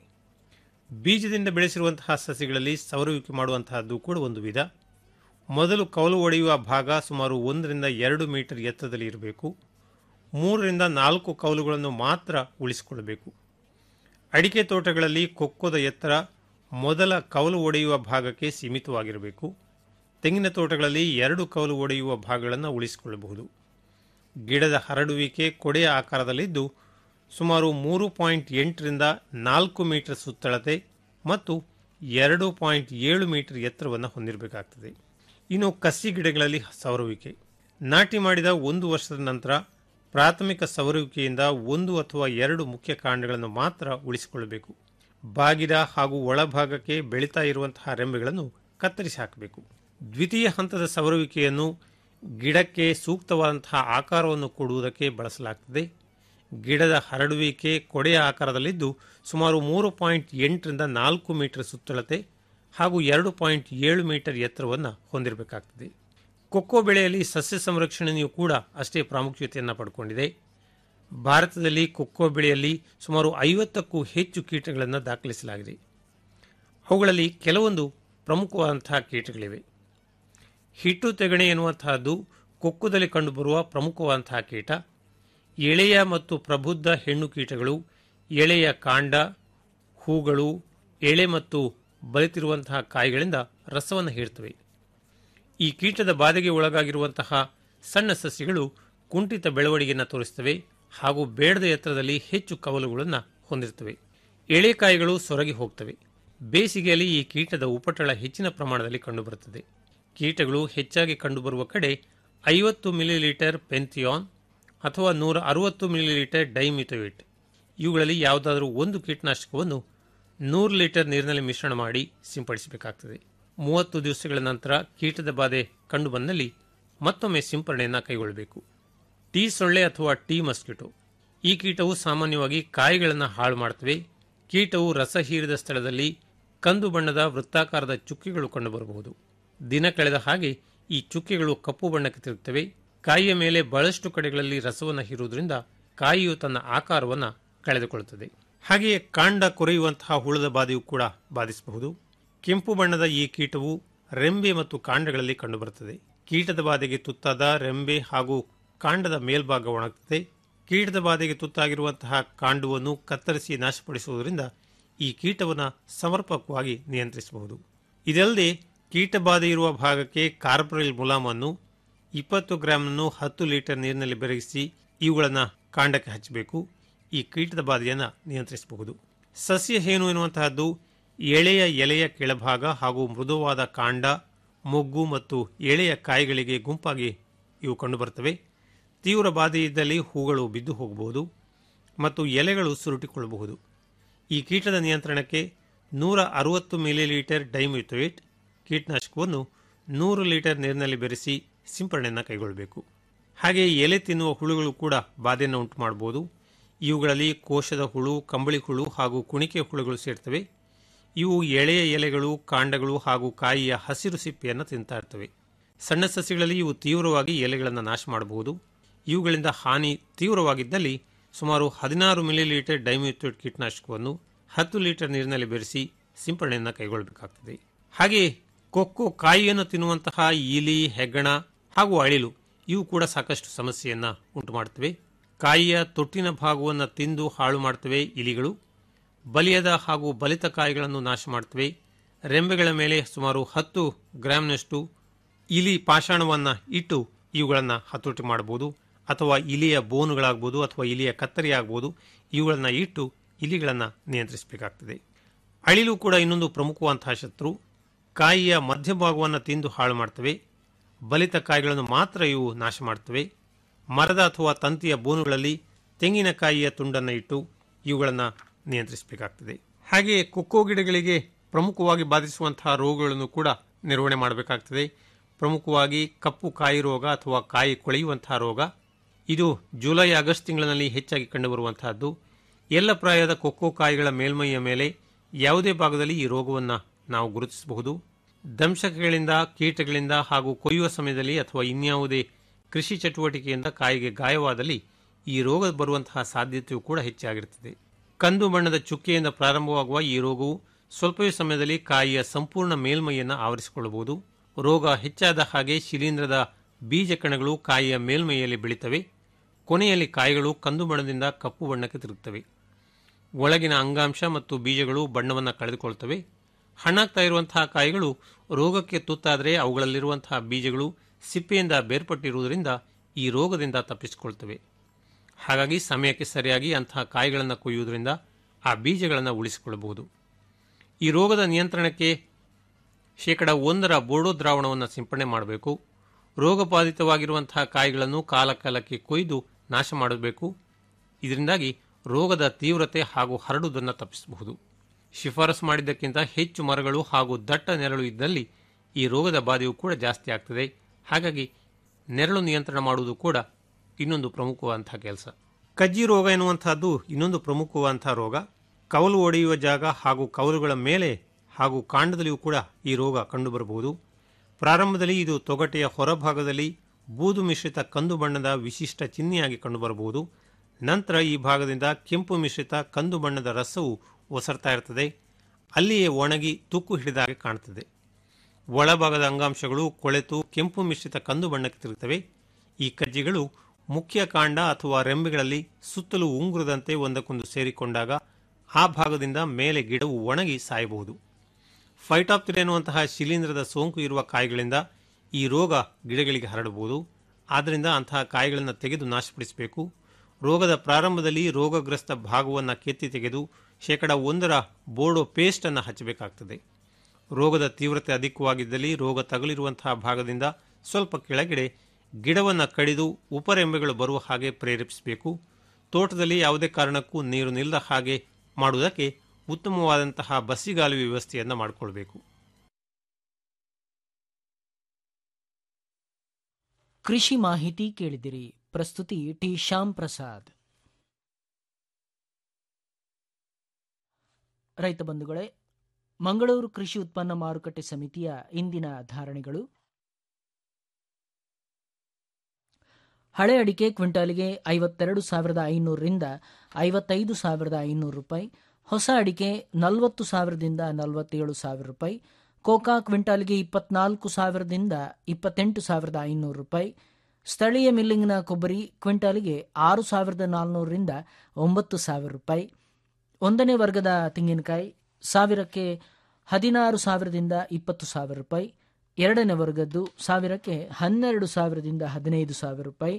ಬೀಜದಿಂದ ಬೆಳೆಸಿರುವಂತಹ ಸಸಿಗಳಲ್ಲಿ ಸವರುವಿಕೆ ಮಾಡುವಂತಹದ್ದು ಕೂಡ ಒಂದು ವಿಧ ಮೊದಲು ಕವಲು ಒಡೆಯುವ ಭಾಗ ಸುಮಾರು ಒಂದರಿಂದ ಎರಡು ಮೀಟರ್ ಎತ್ತರದಲ್ಲಿ ಇರಬೇಕು ಮೂರರಿಂದ ನಾಲ್ಕು ಕವಲುಗಳನ್ನು ಮಾತ್ರ ಉಳಿಸಿಕೊಳ್ಳಬೇಕು ಅಡಿಕೆ ತೋಟಗಳಲ್ಲಿ ಕೊಕ್ಕೋದ ಎತ್ತರ ಮೊದಲ ಕವಲು ಒಡೆಯುವ ಭಾಗಕ್ಕೆ ಸೀಮಿತವಾಗಿರಬೇಕು ತೆಂಗಿನ ತೋಟಗಳಲ್ಲಿ ಎರಡು ಕವಲು ಒಡೆಯುವ ಭಾಗಗಳನ್ನು ಉಳಿಸಿಕೊಳ್ಳಬಹುದು ಗಿಡದ ಹರಡುವಿಕೆ ಕೊಡೆಯ ಆಕಾರದಲ್ಲಿದ್ದು ಸುಮಾರು ಮೂರು ಪಾಯಿಂಟ್ ಎಂಟರಿಂದ ನಾಲ್ಕು ಮೀಟರ್ ಸುತ್ತಳತೆ ಮತ್ತು ಎರಡು ಪಾಯಿಂಟ್ ಏಳು ಮೀಟರ್ ಎತ್ತರವನ್ನು ಹೊಂದಿರಬೇಕಾಗ್ತದೆ ಇನ್ನು ಕಸಿ ಗಿಡಗಳಲ್ಲಿ ಸವರುವಿಕೆ ನಾಟಿ ಮಾಡಿದ ಒಂದು ವರ್ಷದ ನಂತರ ಪ್ರಾಥಮಿಕ ಸವರುವಿಕೆಯಿಂದ ಒಂದು ಅಥವಾ ಎರಡು ಮುಖ್ಯ ಕಾಂಡಗಳನ್ನು ಮಾತ್ರ ಉಳಿಸಿಕೊಳ್ಳಬೇಕು ಬಾಗಿದ ಹಾಗೂ ಒಳಭಾಗಕ್ಕೆ ಬೆಳೀತಾ ಇರುವಂತಹ ರೆಂಬೆಗಳನ್ನು ಕತ್ತರಿಸಿ ಹಾಕಬೇಕು ದ್ವಿತೀಯ ಹಂತದ ಸವರುವಿಕೆಯನ್ನು ಗಿಡಕ್ಕೆ ಸೂಕ್ತವಾದಂತಹ ಆಕಾರವನ್ನು ಕೊಡುವುದಕ್ಕೆ ಬಳಸಲಾಗ್ತದೆ ಗಿಡದ ಹರಡುವಿಕೆ ಕೊಡೆಯ ಆಕಾರದಲ್ಲಿದ್ದು ಸುಮಾರು ಮೂರು ಪಾಯಿಂಟ್ ಎಂಟರಿಂದ ನಾಲ್ಕು ಮೀಟರ್ ಸುತ್ತಳತೆ ಹಾಗೂ ಎರಡು ಪಾಯಿಂಟ್ ಏಳು ಮೀಟರ್ ಎತ್ತರವನ್ನು ಹೊಂದಿರಬೇಕಾಗ್ತದೆ ಕೊಕ್ಕೋ ಬೆಳೆಯಲ್ಲಿ ಸಸ್ಯ ಸಂರಕ್ಷಣೆಯೂ ಕೂಡ ಅಷ್ಟೇ ಪ್ರಾಮುಖ್ಯತೆಯನ್ನು ಪಡ್ಕೊಂಡಿದೆ ಭಾರತದಲ್ಲಿ ಕೊಕ್ಕೋ ಬೆಳೆಯಲ್ಲಿ ಸುಮಾರು ಐವತ್ತಕ್ಕೂ ಹೆಚ್ಚು ಕೀಟಗಳನ್ನು ದಾಖಲಿಸಲಾಗಿದೆ ಅವುಗಳಲ್ಲಿ ಕೆಲವೊಂದು ಪ್ರಮುಖವಾದಂತಹ ಕೀಟಗಳಿವೆ ಹಿಟ್ಟು ತೆಗಣೆ ಎನ್ನುವಂತಹದ್ದು ಕೊಕ್ಕುದಲ್ಲಿ ಕಂಡುಬರುವ ಪ್ರಮುಖವಾದಂತಹ ಕೀಟ ಎಳೆಯ ಮತ್ತು ಪ್ರಬುದ್ಧ ಹೆಣ್ಣು ಕೀಟಗಳು ಎಳೆಯ ಕಾಂಡ ಹೂಗಳು ಎಳೆ ಮತ್ತು ಬಲಿತಿರುವಂತಹ ಕಾಯಿಗಳಿಂದ ರಸವನ್ನು ಹೀರ್ತವೆ ಈ ಕೀಟದ ಬಾಧೆಗೆ ಒಳಗಾಗಿರುವಂತಹ ಸಣ್ಣ ಸಸ್ಯಗಳು ಕುಂಠಿತ ಬೆಳವಣಿಗೆಯನ್ನು ತೋರಿಸುತ್ತವೆ ಹಾಗೂ ಬೇಡದ ಎತ್ತರದಲ್ಲಿ ಹೆಚ್ಚು ಕವಲುಗಳನ್ನು ಹೊಂದಿರುತ್ತವೆ ಎಳೆಕಾಯಿಗಳು ಸೊರಗಿ ಹೋಗ್ತವೆ ಬೇಸಿಗೆಯಲ್ಲಿ ಈ ಕೀಟದ ಉಪಟಳ ಹೆಚ್ಚಿನ ಪ್ರಮಾಣದಲ್ಲಿ ಕಂಡುಬರುತ್ತದೆ ಕೀಟಗಳು ಹೆಚ್ಚಾಗಿ ಕಂಡುಬರುವ ಕಡೆ ಐವತ್ತು ಮಿಲಿಲೀಟರ್ ಪೆಂಥಿಯಾನ್ ಅಥವಾ ನೂರ ಅರವತ್ತು ಮಿಲಿಲೀಟರ್ ಡೈಮಿಥೋಯಿಟ್ ಇವುಗಳಲ್ಲಿ ಯಾವುದಾದರೂ ಒಂದು ಕೀಟನಾಶಕವನ್ನು ನೂರು ಲೀಟರ್ ನೀರಿನಲ್ಲಿ ಮಿಶ್ರಣ ಮಾಡಿ ಸಿಂಪಡಿಸಬೇಕಾಗ್ತದೆ ಮೂವತ್ತು ದಿವಸಗಳ ನಂತರ ಕೀಟದ ಬಾಧೆ ಕಂಡುಬಂದಲ್ಲಿ ಮತ್ತೊಮ್ಮೆ ಸಿಂಪರಣೆಯನ್ನು ಕೈಗೊಳ್ಳಬೇಕು ಟೀ ಸೊಳ್ಳೆ ಅಥವಾ ಟೀ ಮಸ್ಕಿಟೋ ಈ ಕೀಟವು ಸಾಮಾನ್ಯವಾಗಿ ಕಾಯಿಗಳನ್ನು ಹಾಳು ಮಾಡುತ್ತವೆ ಕೀಟವು ರಸ ಹೀರಿದ ಸ್ಥಳದಲ್ಲಿ ಕಂದು ಬಣ್ಣದ ವೃತ್ತಾಕಾರದ ಚುಕ್ಕೆಗಳು ಕಂಡುಬರಬಹುದು ದಿನ ಕಳೆದ ಹಾಗೆ ಈ ಚುಕ್ಕೆಗಳು ಕಪ್ಪು ಬಣ್ಣಕ್ಕೆ ತಿರುಗುತ್ತವೆ ಕಾಯಿಯ ಮೇಲೆ ಬಹಳಷ್ಟು ಕಡೆಗಳಲ್ಲಿ ರಸವನ್ನು ಹೀರುವುದರಿಂದ ಕಾಯಿಯು ತನ್ನ ಆಕಾರವನ್ನು ಕಳೆದುಕೊಳ್ಳುತ್ತದೆ ಹಾಗೆಯೇ ಕಾಂಡ ಕೊರೆಯುವಂತಹ ಹುಳದ ಬಾಧೆಯು ಕೂಡ ಬಾಧಿಸಬಹುದು ಕೆಂಪು ಬಣ್ಣದ ಈ ಕೀಟವು ರೆಂಬೆ ಮತ್ತು ಕಾಂಡಗಳಲ್ಲಿ ಕಂಡುಬರುತ್ತದೆ ಕೀಟದ ಬಾಧೆಗೆ ತುತ್ತಾದ ರೆಂಬೆ ಹಾಗೂ ಕಾಂಡದ ಮೇಲ್ಭಾಗ ಒಣಗುತ್ತದೆ ಕೀಟದ ಬಾಧೆಗೆ ತುತ್ತಾಗಿರುವಂತಹ ಕಾಂಡವನ್ನು ಕತ್ತರಿಸಿ ನಾಶಪಡಿಸುವುದರಿಂದ ಈ ಕೀಟವನ್ನು ಸಮರ್ಪಕವಾಗಿ ನಿಯಂತ್ರಿಸಬಹುದು ಇದಲ್ಲದೆ ಕೀಟ ಬಾಧೆ ಇರುವ ಭಾಗಕ್ಕೆ ಕಾರ್ಪೊರಿಲ್ ಮುಲಾಮನ್ನು ಇಪ್ಪತ್ತು ಗ್ರಾಮನ್ನು ಹತ್ತು ಲೀಟರ್ ನೀರಿನಲ್ಲಿ ಬೆರಗಿಸಿ ಇವುಗಳನ್ನು ಕಾಂಡಕ್ಕೆ ಹಚ್ಚಬೇಕು ಈ ಕೀಟದ ಬಾಧೆಯನ್ನು ನಿಯಂತ್ರಿಸಬಹುದು ಸಸ್ಯ ಹೇನು ಎನ್ನುವಂತಹದ್ದು ಎಳೆಯ ಎಲೆಯ ಕೆಳಭಾಗ ಹಾಗೂ ಮೃದುವಾದ ಕಾಂಡ ಮೊಗ್ಗು ಮತ್ತು ಎಳೆಯ ಕಾಯಿಗಳಿಗೆ ಗುಂಪಾಗಿ ಇವು ಕಂಡುಬರುತ್ತವೆ ತೀವ್ರ ಬಾಧೆ ಇದ್ದಲ್ಲಿ ಹೂಗಳು ಬಿದ್ದು ಹೋಗಬಹುದು ಮತ್ತು ಎಲೆಗಳು ಸುರುಟಿಕೊಳ್ಳಬಹುದು ಈ ಕೀಟದ ನಿಯಂತ್ರಣಕ್ಕೆ ನೂರ ಅರವತ್ತು ಮಿಲಿಲೀಟರ್ ಡೈಮಿಥೋಯಿಟ್ ಕೀಟನಾಶಕವನ್ನು ನೂರು ಲೀಟರ್ ನೀರಿನಲ್ಲಿ ಬೆರೆಸಿ ಸಿಂಪರಣೆಯನ್ನು ಕೈಗೊಳ್ಳಬೇಕು ಹಾಗೆ ಎಲೆ ತಿನ್ನುವ ಹುಳುಗಳು ಕೂಡ ಬಾಧೆಯನ್ನು ಉಂಟು ಮಾಡಬಹುದು ಇವುಗಳಲ್ಲಿ ಕೋಶದ ಹುಳು ಕಂಬಳಿ ಹುಳು ಹಾಗೂ ಕುಣಿಕೆ ಹುಳುಗಳು ಸೇರ್ತವೆ ಇವು ಎಳೆಯ ಎಲೆಗಳು ಕಾಂಡಗಳು ಹಾಗೂ ಕಾಯಿಯ ಹಸಿರು ಸಿಪ್ಪೆಯನ್ನು ತಿಂತಾ ಇರ್ತವೆ ಸಣ್ಣ ಸಸ್ಯಗಳಲ್ಲಿ ಇವು ತೀವ್ರವಾಗಿ ಎಲೆಗಳನ್ನು ನಾಶ ಮಾಡಬಹುದು ಇವುಗಳಿಂದ ಹಾನಿ ತೀವ್ರವಾಗಿದ್ದಲ್ಲಿ ಸುಮಾರು ಹದಿನಾರು ಮಿಲಿಲೀಟರ್ ಡೈಮಿಥೋಯಿಟ್ ಕೀಟನಾಶಕವನ್ನು ಹತ್ತು ಲೀಟರ್ ನೀರಿನಲ್ಲಿ ಬೆರೆಸಿ ಸಿಂಪರಣೆಯನ್ನು ಕೈಗೊಳ್ಳಬೇಕಾಗ್ತದೆ ಹಾಗೆ ಕೊಕ್ಕೋ ಕಾಯಿಯನ್ನು ತಿನ್ನುವಂತಹ ಇಲಿ ಹೆಗ್ಗಣ ಹಾಗೂ ಅಳಿಲು ಇವು ಕೂಡ ಸಾಕಷ್ಟು ಸಮಸ್ಯೆಯನ್ನು ಉಂಟು ಮಾಡುತ್ತವೆ ಕಾಯಿಯ ತೊಟ್ಟಿನ ಭಾಗವನ್ನು ತಿಂದು ಹಾಳು ಮಾಡುತ್ತವೆ ಇಲಿಗಳು ಬಲಿಯದ ಹಾಗೂ ಬಲಿತ ಕಾಯಿಗಳನ್ನು ನಾಶ ಮಾಡುತ್ತವೆ ರೆಂಬೆಗಳ ಮೇಲೆ ಸುಮಾರು ಹತ್ತು ಗ್ರಾಂನಷ್ಟು ಇಲಿ ಪಾಷಾಣವನ್ನು ಇಟ್ಟು ಇವುಗಳನ್ನು ಹತೋಟಿ ಮಾಡಬಹುದು ಅಥವಾ ಇಲಿಯ ಬೋನುಗಳಾಗ್ಬೋದು ಅಥವಾ ಇಲಿಯ ಕತ್ತರಿ ಆಗ್ಬೋದು ಇವುಗಳನ್ನು ಇಟ್ಟು ಇಲಿಗಳನ್ನು ನಿಯಂತ್ರಿಸಬೇಕಾಗ್ತದೆ ಅಳಿಲು ಕೂಡ ಇನ್ನೊಂದು ಪ್ರಮುಖವಂತಹ ಶತ್ರು ಕಾಯಿಯ ಮಧ್ಯಭಾಗವನ್ನು ತಿಂದು ಹಾಳು ಮಾಡ್ತವೆ ಬಲಿತ ಕಾಯಿಗಳನ್ನು ಮಾತ್ರ ಇವು ನಾಶ ಮಾಡ್ತವೆ ಮರದ ಅಥವಾ ತಂತಿಯ ಬೋನುಗಳಲ್ಲಿ ತೆಂಗಿನಕಾಯಿಯ ತುಂಡನ್ನು ಇಟ್ಟು ಇವುಗಳನ್ನು ನಿಯಂತ್ರಿಸಬೇಕಾಗ್ತದೆ ಹಾಗೆಯೇ ಕೊಕ್ಕೋ ಗಿಡಗಳಿಗೆ ಪ್ರಮುಖವಾಗಿ ಬಾಧಿಸುವಂತಹ ರೋಗಗಳನ್ನು ಕೂಡ ನಿರ್ವಹಣೆ ಮಾಡಬೇಕಾಗ್ತದೆ ಪ್ರಮುಖವಾಗಿ ಕಪ್ಪು ಕಾಯಿ ರೋಗ ಅಥವಾ ಕಾಯಿ ಕೊಳೆಯುವಂತಹ ರೋಗ ಇದು ಜುಲೈ ಆಗಸ್ಟ್ ತಿಂಗಳಿನಲ್ಲಿ ಹೆಚ್ಚಾಗಿ ಕಂಡುಬರುವಂತಹದ್ದು ಎಲ್ಲ ಪ್ರಾಯದ ಕೊಕ್ಕೋ ಕಾಯಿಗಳ ಮೇಲ್ಮೈಯ ಮೇಲೆ ಯಾವುದೇ ಭಾಗದಲ್ಲಿ ಈ ರೋಗವನ್ನು ನಾವು ಗುರುತಿಸಬಹುದು ದಂಶಕಗಳಿಂದ ಕೀಟಗಳಿಂದ ಹಾಗೂ ಕೊಯ್ಯುವ ಸಮಯದಲ್ಲಿ ಅಥವಾ ಇನ್ಯಾವುದೇ ಕೃಷಿ ಚಟುವಟಿಕೆಯಿಂದ ಕಾಯಿಗೆ ಗಾಯವಾದಲ್ಲಿ ಈ ರೋಗ ಬರುವಂತಹ ಸಾಧ್ಯತೆಯೂ ಕೂಡ ಹೆಚ್ಚಾಗಿರುತ್ತದೆ ಕಂದು ಬಣ್ಣದ ಚುಕ್ಕೆಯಿಂದ ಪ್ರಾರಂಭವಾಗುವ ಈ ರೋಗವು ಸ್ವಲ್ಪವೇ ಸಮಯದಲ್ಲಿ ಕಾಯಿಯ ಸಂಪೂರ್ಣ ಮೇಲ್ಮೈಯನ್ನು ಆವರಿಸಿಕೊಳ್ಳಬಹುದು ರೋಗ ಹೆಚ್ಚಾದ ಹಾಗೆ ಶಿಲೀಂಧ್ರದ ಬೀಜ ಕಣಗಳು ಕಾಯಿಯ ಮೇಲ್ಮೈಯಲ್ಲಿ ಬೆಳೀತವೆ ಕೊನೆಯಲ್ಲಿ ಕಾಯಿಗಳು ಕಂದು ಬಣ್ಣದಿಂದ ಕಪ್ಪು ಬಣ್ಣಕ್ಕೆ ತಿರುಗುತ್ತವೆ ಒಳಗಿನ ಅಂಗಾಂಶ ಮತ್ತು ಬೀಜಗಳು ಬಣ್ಣವನ್ನು ಕಳೆದುಕೊಳ್ತವೆ ಹಣ್ಣಾಗ್ತಾ ಇರುವಂತಹ ಕಾಯಿಗಳು ರೋಗಕ್ಕೆ ತುತ್ತಾದರೆ ಅವುಗಳಲ್ಲಿರುವಂತಹ ಬೀಜಗಳು ಸಿಪ್ಪೆಯಿಂದ ಬೇರ್ಪಟ್ಟಿರುವುದರಿಂದ ಈ ರೋಗದಿಂದ ತಪ್ಪಿಸಿಕೊಳ್ತವೆ ಹಾಗಾಗಿ ಸಮಯಕ್ಕೆ ಸರಿಯಾಗಿ ಅಂತಹ ಕಾಯಿಗಳನ್ನು ಕೊಯ್ಯುವುದರಿಂದ ಆ ಬೀಜಗಳನ್ನು ಉಳಿಸಿಕೊಳ್ಳಬಹುದು ಈ ರೋಗದ ನಿಯಂತ್ರಣಕ್ಕೆ ಶೇಕಡ ಒಂದರ ಬೋರ್ಡೋ ದ್ರಾವಣವನ್ನು ಸಿಂಪಡಣೆ ಮಾಡಬೇಕು ರೋಗಬಾಧಿತವಾಗಿರುವಂತಹ ಕಾಯಿಗಳನ್ನು ಕಾಲಕಾಲಕ್ಕೆ ಕೊಯ್ದು ನಾಶ ಮಾಡಬೇಕು ಇದರಿಂದಾಗಿ ರೋಗದ ತೀವ್ರತೆ ಹಾಗೂ ಹರಡುವುದನ್ನು ತಪ್ಪಿಸಬಹುದು ಶಿಫಾರಸು ಮಾಡಿದ್ದಕ್ಕಿಂತ ಹೆಚ್ಚು ಮರಗಳು ಹಾಗೂ ದಟ್ಟ ನೆರಳು ಇದ್ದಲ್ಲಿ ಈ ರೋಗದ ಬಾಧೆಯು ಕೂಡ ಜಾಸ್ತಿ ಆಗ್ತದೆ ಹಾಗಾಗಿ ನೆರಳು ನಿಯಂತ್ರಣ ಮಾಡುವುದು ಕೂಡ ಇನ್ನೊಂದು ಪ್ರಮುಖವಾದಂತಹ ಕೆಲಸ ಕಜ್ಜಿ ರೋಗ ಎನ್ನುವಂತಹದ್ದು ಇನ್ನೊಂದು ಪ್ರಮುಖವಾದಂತಹ ರೋಗ ಕವಲು ಒಡೆಯುವ ಜಾಗ ಹಾಗೂ ಕವಲುಗಳ ಮೇಲೆ ಹಾಗೂ ಕಾಂಡದಲ್ಲಿಯೂ ಕೂಡ ಈ ರೋಗ ಕಂಡುಬರಬಹುದು ಪ್ರಾರಂಭದಲ್ಲಿ ಇದು ತೊಗಟೆಯ ಹೊರಭಾಗದಲ್ಲಿ ಬೂದು ಮಿಶ್ರಿತ ಕಂದು ಬಣ್ಣದ ವಿಶಿಷ್ಟ ಚಿಹ್ನೆಯಾಗಿ ಕಂಡುಬರಬಹುದು ನಂತರ ಈ ಭಾಗದಿಂದ ಕೆಂಪು ಮಿಶ್ರಿತ ಕಂದು ಬಣ್ಣದ ರಸವು ಒಸರ್ತಾ ಇರ್ತದೆ ಅಲ್ಲಿಯೇ ಒಣಗಿ ತುಕ್ಕು ಹಿಡಿದಾಗೆ ಕಾಣುತ್ತದೆ ಒಳಭಾಗದ ಅಂಗಾಂಶಗಳು ಕೊಳೆತು ಕೆಂಪು ಮಿಶ್ರಿತ ಕಂದು ಬಣ್ಣಕ್ಕೆ ತಿರುಗುತ್ತವೆ ಈ ಕಜ್ಜಿಗಳು ಮುಖ್ಯ ಕಾಂಡ ಅಥವಾ ರೆಂಬೆಗಳಲ್ಲಿ ಸುತ್ತಲೂ ಉಂಗುರದಂತೆ ಒಂದಕ್ಕೊಂದು ಸೇರಿಕೊಂಡಾಗ ಆ ಭಾಗದಿಂದ ಮೇಲೆ ಗಿಡವು ಒಣಗಿ ಸಾಯಬಹುದು ಫೈಟಾಪ್ತಿರ್ ಎನ್ನುವಂತಹ ಶಿಲೀಂಧ್ರದ ಸೋಂಕು ಇರುವ ಕಾಯಿಗಳಿಂದ ಈ ರೋಗ ಗಿಡಗಳಿಗೆ ಹರಡಬಹುದು ಆದ್ದರಿಂದ ಅಂತಹ ಕಾಯಿಗಳನ್ನು ತೆಗೆದು ನಾಶಪಡಿಸಬೇಕು ರೋಗದ ಪ್ರಾರಂಭದಲ್ಲಿ ರೋಗಗ್ರಸ್ತ ಭಾಗವನ್ನು ಕೆತ್ತಿ ತೆಗೆದು ಶೇಕಡ ಒಂದರ ಬೋರ್ಡೋ ಪೇಸ್ಟನ್ನು ಹಚ್ಚಬೇಕಾಗ್ತದೆ ರೋಗದ ತೀವ್ರತೆ ಅಧಿಕವಾಗಿದ್ದಲ್ಲಿ ರೋಗ ತಗುಲಿರುವಂತಹ ಭಾಗದಿಂದ ಸ್ವಲ್ಪ ಕೆಳಗಡೆ ಗಿಡವನ್ನು ಕಡಿದು ಉಪರೆಂಬೆಗಳು ಬರುವ ಹಾಗೆ ಪ್ರೇರೇಪಿಸಬೇಕು ತೋಟದಲ್ಲಿ ಯಾವುದೇ ಕಾರಣಕ್ಕೂ ನೀರು ನಿಲ್ಲದ ಹಾಗೆ ಮಾಡುವುದಕ್ಕೆ ಉತ್ತಮವಾದಂತಹ ಬಸಿಗಾಲುವೆ ವ್ಯವಸ್ಥೆಯನ್ನು ಮಾಡಿಕೊಳ್ಬೇಕು ಕೃಷಿ ಮಾಹಿತಿ ಕೇಳಿದಿರಿ ಪ್ರಸ್ತುತಿ ಟಿ ಶ್ಯಾಮ್ ಪ್ರಸಾದ್ ರೈತ ಬಂಧುಗಳೇ ಮಂಗಳೂರು ಕೃಷಿ ಉತ್ಪನ್ನ ಮಾರುಕಟ್ಟೆ ಸಮಿತಿಯ ಇಂದಿನ ಧಾರಣೆಗಳು ಹಳೆ ಅಡಿಕೆ ಕ್ವಿಂಟಾಲಿಗೆ ಐವತ್ತೆರಡು ಸಾವಿರದ ಐನೂರರಿಂದ ಐವತ್ತೈದು ಸಾವಿರದ ಐನೂರು ರೂಪಾಯಿ ಹೊಸ ಅಡಿಕೆ ನಲವತ್ತು ಸಾವಿರದಿಂದ ನಲವತ್ತೇಳು ಸಾವಿರ ರೂಪಾಯಿ ಕೋಕಾ ಕ್ವಿಂಟಾಲ್ಗೆ ಇಪ್ಪತ್ನಾಲ್ಕು ಸಾವಿರದಿಂದ ಇಪ್ಪತ್ತೆಂಟು ಸಾವಿರದ ಐನೂರು ರೂಪಾಯಿ ಸ್ಥಳೀಯ ಮಿಲ್ಲಿಂಗ್ನ ಕೊಬ್ಬರಿ ಕ್ವಿಂಟಾಲಿಗೆ ಆರು ಸಾವಿರದ ನಾಲ್ನೂರರಿಂದ ಒಂಬತ್ತು ಸಾವಿರ ರೂಪಾಯಿ ಒಂದನೇ ವರ್ಗದ ತೆಂಗಿನಕಾಯಿ ಸಾವಿರಕ್ಕೆ ಹದಿನಾರು ಸಾವಿರದಿಂದ ಇಪ್ಪತ್ತು ಸಾವಿರ ರೂಪಾಯಿ ಎರಡನೇ ವರ್ಗದ್ದು ಸಾವಿರಕ್ಕೆ ಹನ್ನೆರಡು ಸಾವಿರದಿಂದ ಹದಿನೈದು ಸಾವಿರ ರೂಪಾಯಿ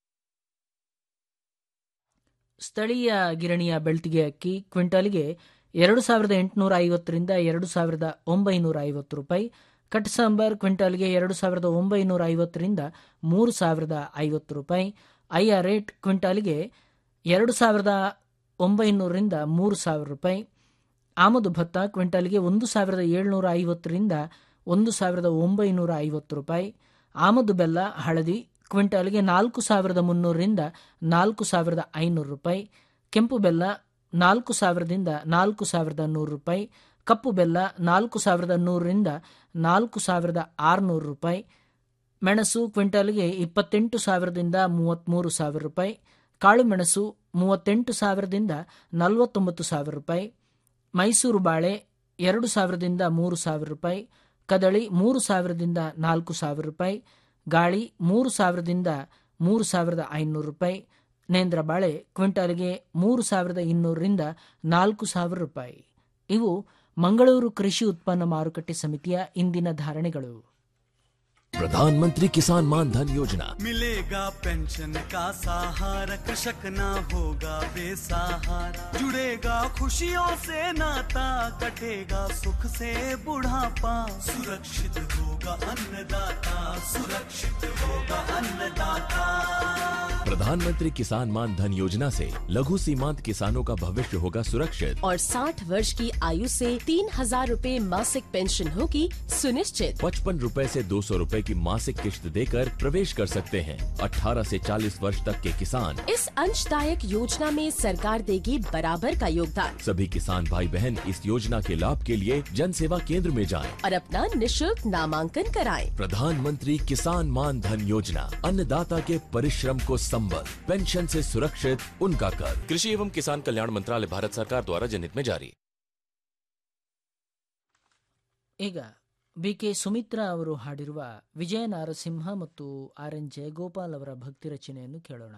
ಸ್ಥಳೀಯ ಗಿರಣಿಯ ಬೆಳ್ತಿಗೆ ಅಕ್ಕಿ ಕ್ವಿಂಟಾಲಿಗೆ ಎರಡು ಸಾವಿರದ ಎಂಟುನೂರ ಐವತ್ತರಿಂದ ಎರಡು ಸಾವಿರದ ಒಂಬೈನೂರ ಐವತ್ತು ರೂಪಾಯಿ ಕಟ್ ಸಾಂಬಾರ್ ಕ್ವಿಂಟಾಲ್ಗೆ ಎರಡು ಸಾವಿರದ ಒಂಬೈನೂರ ಐವತ್ತರಿಂದ ಮೂರು ಸಾವಿರದ ಐವತ್ತು ರೂಪಾಯಿ ಐಆರ್ ರೇಟ್ ಕ್ವಿಂಟಾಲ್ಗೆ ಎರಡು ಸಾವಿರದ ಒಂಬೈನೂರರಿಂದ ಮೂರು ಸಾವಿರ ರೂಪಾಯಿ ಆಮದು ಭತ್ತ ಕ್ವಿಂಟಾಲ್ಗೆ ಒಂದು ಸಾವಿರದ ಏಳ್ನೂರ ಐವತ್ತರಿಂದ ಒಂದು ಸಾವಿರದ ಒಂಬೈನೂರ ಐವತ್ತು ರೂಪಾಯಿ ಆಮದು ಬೆಲ್ಲ ಹಳದಿ ಕ್ವಿಂಟಾಲ್ಗೆ ನಾಲ್ಕು ಸಾವಿರದ ಮುನ್ನೂರರಿಂದ ನಾಲ್ಕು ಸಾವಿರದ ಐನೂರು ರೂಪಾಯಿ ಕೆಂಪು ಬೆಲ್ಲ ನಾಲ್ಕು ಸಾವಿರದಿಂದ ನಾಲ್ಕು ಸಾವಿರದ ನೂರು ರೂಪಾಯಿ ಕಪ್ಪು ಬೆಲ್ಲ ನಾಲ್ಕು ಸಾವಿರದ ನೂರರಿಂದ ನಾಲ್ಕು ಸಾವಿರದ ಆರುನೂರು ರೂಪಾಯಿ ಮೆಣಸು ಕ್ವಿಂಟಾಲ್ಗೆ ಇಪ್ಪತ್ತೆಂಟು ಸಾವಿರದಿಂದ ಮೂವತ್ತ್ಮೂರು ಸಾವಿರ ರೂಪಾಯಿ ಕಾಳು ಮೆಣಸು ಮೂವತ್ತೆಂಟು ಸಾವಿರದಿಂದ ನಲವತ್ತೊಂಬತ್ತು ಸಾವಿರ ರೂಪಾಯಿ ಮೈಸೂರು ಬಾಳೆ ಎರಡು ಸಾವಿರದಿಂದ ಮೂರು ಸಾವಿರ ರೂಪಾಯಿ ಕದಳಿ ಮೂರು ಸಾವಿರದಿಂದ ನಾಲ್ಕು ಸಾವಿರ ರೂಪಾಯಿ ಗಾಳಿ ಮೂರು ಸಾವಿರದಿಂದ ಮೂರು ಸಾವಿರದ ಐನೂರು ರೂಪಾಯಿ ನೇಂದ್ರ ಬಾಳೆ ಕ್ವಿಂಟಾಲ್ಗೆ ಮೂರು ಸಾವಿರದ ಇನ್ನೂರರಿಂದ ನಾಲ್ಕು ಸಾವಿರ ರೂಪಾಯಿ ಇವು ಮಂಗಳೂರು ಕೃಷಿ ಉತ್ಪನ್ನ ಮಾರುಕಟ್ಟೆ ಸಮಿತಿಯ ಇಂದಿನ ಧಾರಣೆಗಳು प्रधानमंत्री किसान मान धन योजना मिलेगा पेंशन का सहारा कृषक ना होगा बेसहारा जुड़ेगा खुशियों से नाता कटेगा सुख से बुढ़ापा सुरक्षित होगा अन्नदाता सुरक्षित होगा अन्नदाता प्रधानमंत्री किसान मान धन योजना से लघु सीमांत किसानों का भविष्य होगा सुरक्षित और 60 वर्ष की आयु से तीन हजार रूपए मासिक पेंशन होगी सुनिश्चित पचपन रूपए ऐसी दो सौ रूपए की मासिक किश्त देकर प्रवेश कर सकते हैं 18 से 40 वर्ष तक के किसान इस अंशदायक योजना में सरकार देगी बराबर का योगदान सभी किसान भाई बहन इस योजना के लाभ के लिए जन सेवा केंद्र में जाएं। और अपना निशुल्क नामांकन कराएं। प्रधानमंत्री किसान मान धन योजना अन्नदाता के परिश्रम को संबल पेंशन से सुरक्षित उनका कर कृषि एवं किसान कल्याण मंत्रालय भारत सरकार द्वारा जनहित में जारी ಈಗ ಬಿ ಕೆ ಸುಮಿತ್ರಾ ಅವರು ಹಾಡಿರುವ ವಿಜಯ ನಾರಸಿಂಹ ಮತ್ತು ಆರ್ ಎನ್ ಜಯಗೋಪಾಲ್ ಅವರ ಭಕ್ತಿ ರಚನೆಯನ್ನು ಕೇಳೋಣ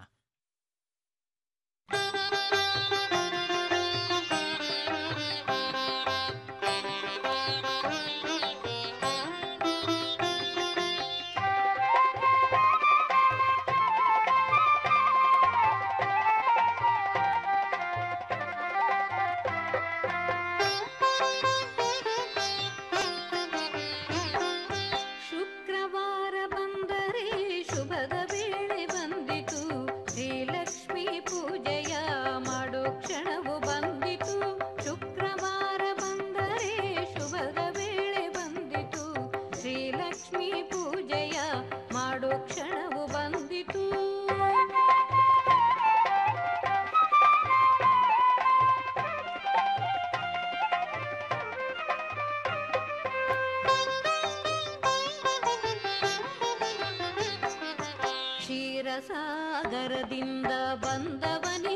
ಶುಕ್ರವಾರ ಬಂದರೆ ಶುಭದ ವೇಳೆ ಬಂದಿತು ಶ್ರೀಲಕ್ಷ್ಮಿ ಪೂಜೆಯ ಮಾಡೋ ಕ್ಷಣವು ಬಂದಿತು ಶುಕ್ರವಾರ ಬಂದರೆ ಶುಭದ ವೇಳೆ ಬಂದಿತು ಶ್ರೀಲಕ್ಷ್ಮಿ ಪೂಜೆಯ ಮಾಡೋ ಕ್ಷಣವು ಬಂದಿತು ಕ್ಷೀರಸಾಗರದಿಂದ ಬಂದವನಿ